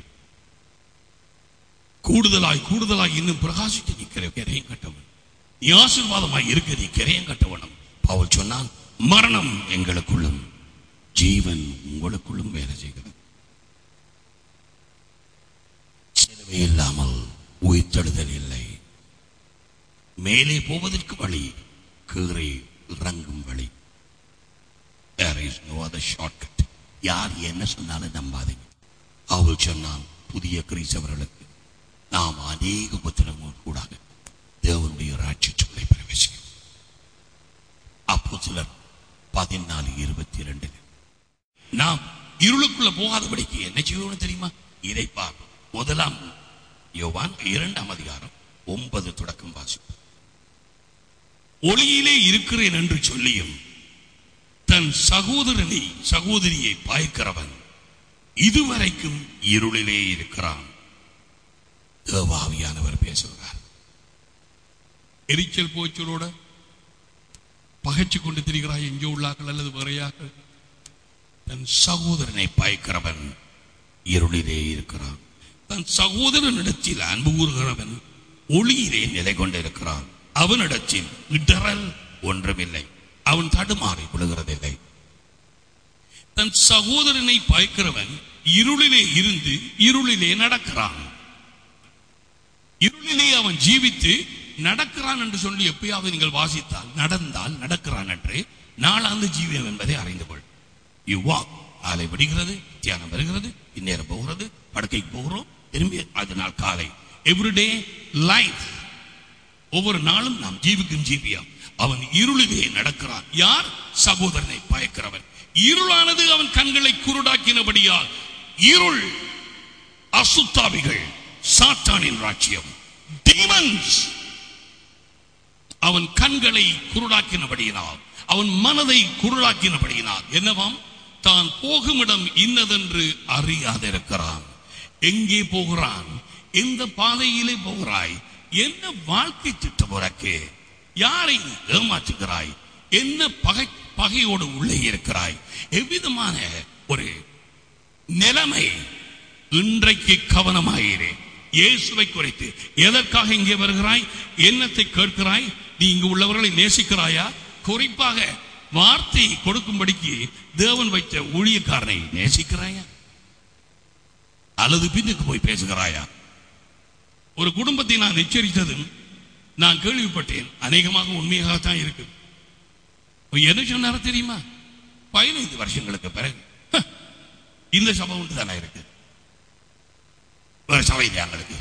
கூடுதலாய் கூடுதலாய் இன்னும் பிரகாசிக்க நீ கிரை கிரையும் கட்ட வேண்டும் நீ ஆசீர்வாதமாய் இருக்க நீ கிரையும் கட்ட வேண்டும் பவுல் சொன்னால் மரணம் எங்களுக்குள்ளும் ஜீவன் உங்களுக்குள்ளும் வேலை செய்கிறது சிலுவை இல்லாமல் உயிர்த்தெழுதல் இல்லை மேலே போவதற்கு வழி கீழே இறங்கும் வழி There is no other shortcut. யார் என்ன சொன்னாலும் நம்பாதீங்க அவள் சொன்னான் புதிய கிறிஸ்தவர்களுக்கு நாம் அநேக புத்திரங்கள் கூடாக தேவனுடைய ராட்சியத்துக்குள்ளே பிரவேசிக்கும் அப்போ சிலர் பதினாலு இருபத்தி ரெண்டு நாம் இருளுக்குள்ள போகாதபடிக்கு என்ன செய்யணும் தெரியுமா இதை பார்ப்போம் முதலாம் யோவான் இரண்டாம் அதிகாரம் ஒன்பது தொடக்கம் வாசிப்போம் ஒளியிலே இருக்கிறேன் என்று சொல்லியும் தன் சகோதரனை சகோதரியை பாய்க்கிறவன் இதுவரைக்கும் இருளிலே இருக்கிறான் தேவாவியானவர் பேசுகிறார் எரிச்சல் போச்சலோட பகைச்சு கொண்டு திரிகிறாய் எங்கே உள்ளாக்கள் அல்லது வேறையாக்கள் தன் சகோதரனை பாய்க்கிறவன் இருளிலே இருக்கிறான் தன் சகோதரனிடத்தில் அன்பு கூறுகிறவன் ஒளியிலே நிலை கொண்டிருக்கிறான் அவனிடத்தில் இடரல் ஒன்றுமில்லை அவன் தடுமாறி விழுகிறதில்லை தன் சகோதரனை பாய்க்கிறவன் இருளிலே இருந்து இருளிலே நடக்கிறான் இருளிலே அவன் ஜீவித்து நடக்கிறான் என்று சொல்லி எப்பயாவது நீங்கள் வாசித்தால் நடந்தால் நடக்கிறான் என்று நாளாந்து ஜீவியம் என்பதை அறிந்து கொள் யூ வாக் காலை விடுகிறது தியானம் வருகிறது இந்நேரம் போகிறது படுக்கைக்கு போகிறோம் திரும்பி அதனால் காலை எவ்ரிடே லைஃப் ஒவ்வொரு நாளும் நாம் ஜீவிக்கும் ஜீவியம் அவன் இருளிலே நடக்கிறான் யார் சகோதரனை பயக்கிறவன் இருளானது அவன் கண்களை குருடாக்கினபடியால் இருள் அசுத்தாவிகள் சாத்தானின் ராஜ்யம் demons அவன் கண்களை குருடாக்கினபடியினால் அவன் மனதை குருடாக்கினபடியினால் என்னவாம் தான் போகுமிடம் இன்னதென்று அறியாதிருக்கிறான் எங்கே போகிறான் எந்த பாதையிலே போகிறாய் என்ன வாழ்க்கை திட்டம் உனக்கு யாரை நீ ஏமாற்றுகிறாய் என்ன பகை பகையோடு உள்ளே இருக்கிறாய் எவ்விதமான ஒரு நிலைமை இன்றைக்கு கவனமாயிரு இயேசுவை குறித்து எதற்காக இங்கே வருகிறாய் என்னத்தை கேட்கிறாய் நீ இங்கு உள்ளவர்களை நேசிக்கிறாயா குறிப்பாக வார்த்தை கொடுக்கும்படிக்கு தேவன் வைத்த ஊழியக்காரனை நேசிக்கிறாயா அல்லது பின்னுக்கு போய் பேசுகிறாயா ஒரு குடும்பத்தை நான் எச்சரித்ததும் நான் கேள்விப்பட்டேன் அநேகமாக உண்மையாகத்தான் இருக்கு அவர் என்ன சொன்னார தெரியுமா பதினைந்து வருஷங்களுக்கு பிறகு "ஹ, இந்த சபை உண்டு தானே இருக்கு வேற சபை இல்லையா எங்களுக்கு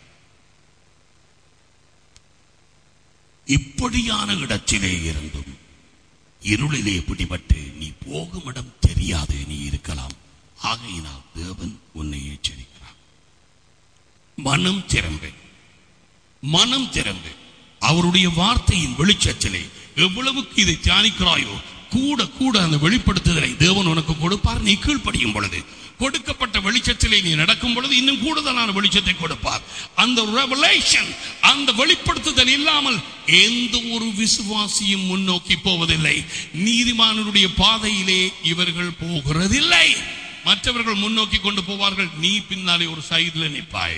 இப்படியான இடத்திலே இருந்தும் இருளிலே பிடிபட்டு நீ போகும் இடம் தெரியாது நீ இருக்கலாம் ஆகையினால் தேவன் உன்னை எச்சரிக்கிறார் மனம் திறந்து மனம் திறந்து அவருடைய வார்த்தையின் வெளிச்சத்திலே எவ்வளவுக்கு இதை தியானிக்கிறாயோ கூட கூட அந்த வெளிப்படுத்துதலை தேவன் உனக்கு கொடுப்பார் நீ கீழ்ப்படியும் பொழுது கொடுக்கப்பட்ட வெளிச்சத்திலே நீ நடக்கும் பொழுது இன்னும் கூடுதலான வெளிச்சத்தை கொடுப்பார் அந்த ரெவலேஷன் அந்த வெளிப்படுத்துதல் இல்லாமல் எந்த ஒரு விசுவாசியும் முன்னோக்கி போவதில்லை நீதிமானனுடைய பாதையிலே இவர்கள் போகிறதில்லை மற்றவர்கள் முன்னோக்கி கொண்டு போவார்கள் நீ பின்னாலே ஒரு சைடுல நிற்பாய்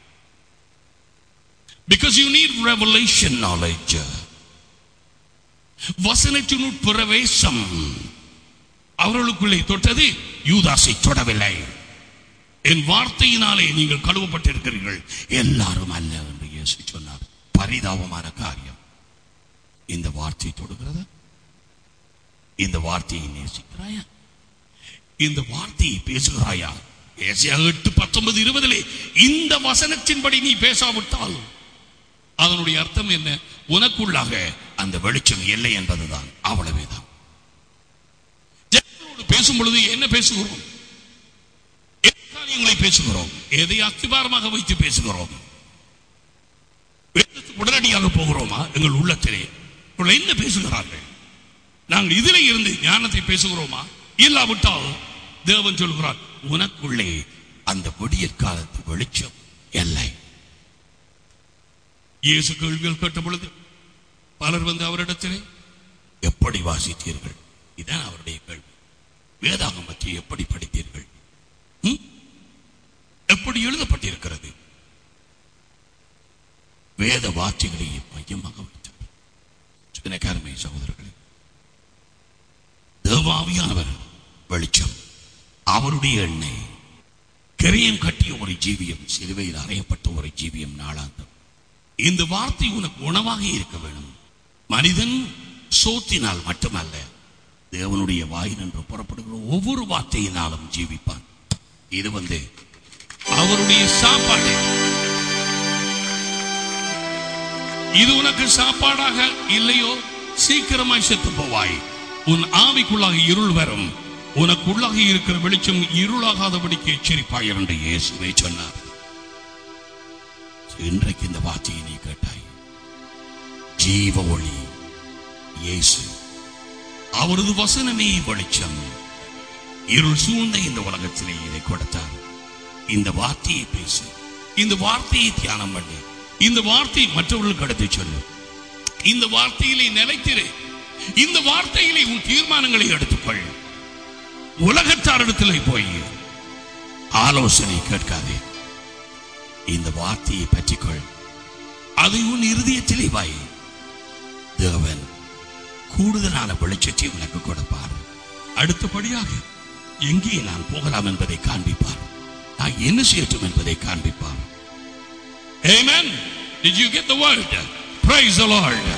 because you need revelation knowledge வசனத்தின் பிரவேசம் அவர்களுக்குள்ளே தொட்டது யூதாசை தொடவில்லை என் வார்த்தையினாலே நீங்கள் கழுவப்பட்டிருக்கிறீர்கள் எல்லாரும் அல்ல என்று இயேசு சொன்னார் பரிதாபமான காரியம் இந்த வார்த்தை தொடுகிறதா இந்த வார்த்தையை நேசிக்கிறாயா இந்த வார்த்தையை பேசுகிறாயா ஏசியா எட்டு பத்தொன்பது இருபதிலே இந்த வசனத்தின்படி நீ பேசாவிட்டால் அதனுடைய அர்த்தம் என்ன உனக்குள்ளாக அந்த வெளிச்சம் இல்லை என்பதுதான் அவ்வளவேதான் ஜனங்களோடு பேசும் பொழுது என்ன பேசுகிறோம் என்ன காரியங்களை பேசுகிறோம் எதை அஸ்திபாரமாக வைத்து பேசுகிறோம் வேதத்துக்கு உடனடியாக போகிறோமா எங்கள் உள்ளத்திலே இவர்கள் என்ன பேசுகிறார்கள் நாங்கள் இதிலே இருந்து ஞானத்தை பேசுகிறோமா இல்லாவிட்டால் தேவன் சொல்கிறார் உனக்குள்ளே அந்த விடியற் காலத்து வெளிச்சம் இல்லை இயேசு கேள்விகள் கேட்ட பொழுது பலர் வந்து அவரிடத்திலே எப்படி வாசித்தீர்கள் இதான் அவருடைய கேள்வி வேதாகமத்தை எப்படி படித்தீர்கள் ம்? எப்படி எழுதப்பட்டிருக்கிறது வேத வார்த்தைகளை மையமாக வைத்தார் எனக்கு அருமை சகோதரர்களே தேவாவியானவர் வெளிச்சம் அவருடைய எண்ணெய் கிரயம் கட்டிய ஒரு ஜீவியம் சிலுவையில் அறையப்பட்ட ஒரு ஜீவியம் நாளாந்தம் இந்த வார்த்தை உனக்கு உணவாக இருக்க வேணும் மனிதன் சோத்தினால் மட்டுமல்ல தேவனுடைய வாயினின்று புறப்படுகிற ஒவ்வொரு வார்த்தையினாலும் ஜீவிப்பான் இது வந்து அவருடைய சாப்பாடு இது உனக்கு சாப்பாடாக இல்லையோ சீக்கிரமாய் செத்து போவாய் உன் ஆவிக்குள்ளாக இருள் வரும் உனக்குள்ளாக இருக்கிற வெளிச்சம் இருளாகாதபடிக்கு எச்சரிப்பாய் என்று இயேசுவே சொன்னார் இன்றைக்கு இந்த வார்த்தையை நீ கேட்டாய் ஜீவ ஒளி இயேசு அவரது வசனமே வெளிச்சம் இருள் சூழ்ந்த இந்த உலகத்திலே இதை கொடுத்தார் இந்த வார்த்தையை பேசு இந்த வார்த்தையை தியானம் பண்ணு இந்த வார்த்தையை மற்றவர்களுக்கு எடுத்து சொல்லு இந்த வார்த்தையிலே நிலைத்திரு இந்த வார்த்தையிலே உன் தீர்மானங்களை எடுத்துக்கொள் உலகத்தாரிடத்திலே போய் ஆலோசனை கேட்காதே இந்த வார்த்தையை பற்றிக்கொள் அதை உன் இருதயத்திலே வாய் தேவன் கூடுதலான வெளிச்சத்தை உனக்கு கொடுப்பார் அடுத்தபடியாக எங்கே நான் போகலாம் என்பதை காண்பிப்பார் நான் என்ன செய்யட்டும் என்பதை காண்பிப்பார் Amen. Did you get the word? Praise the Lord.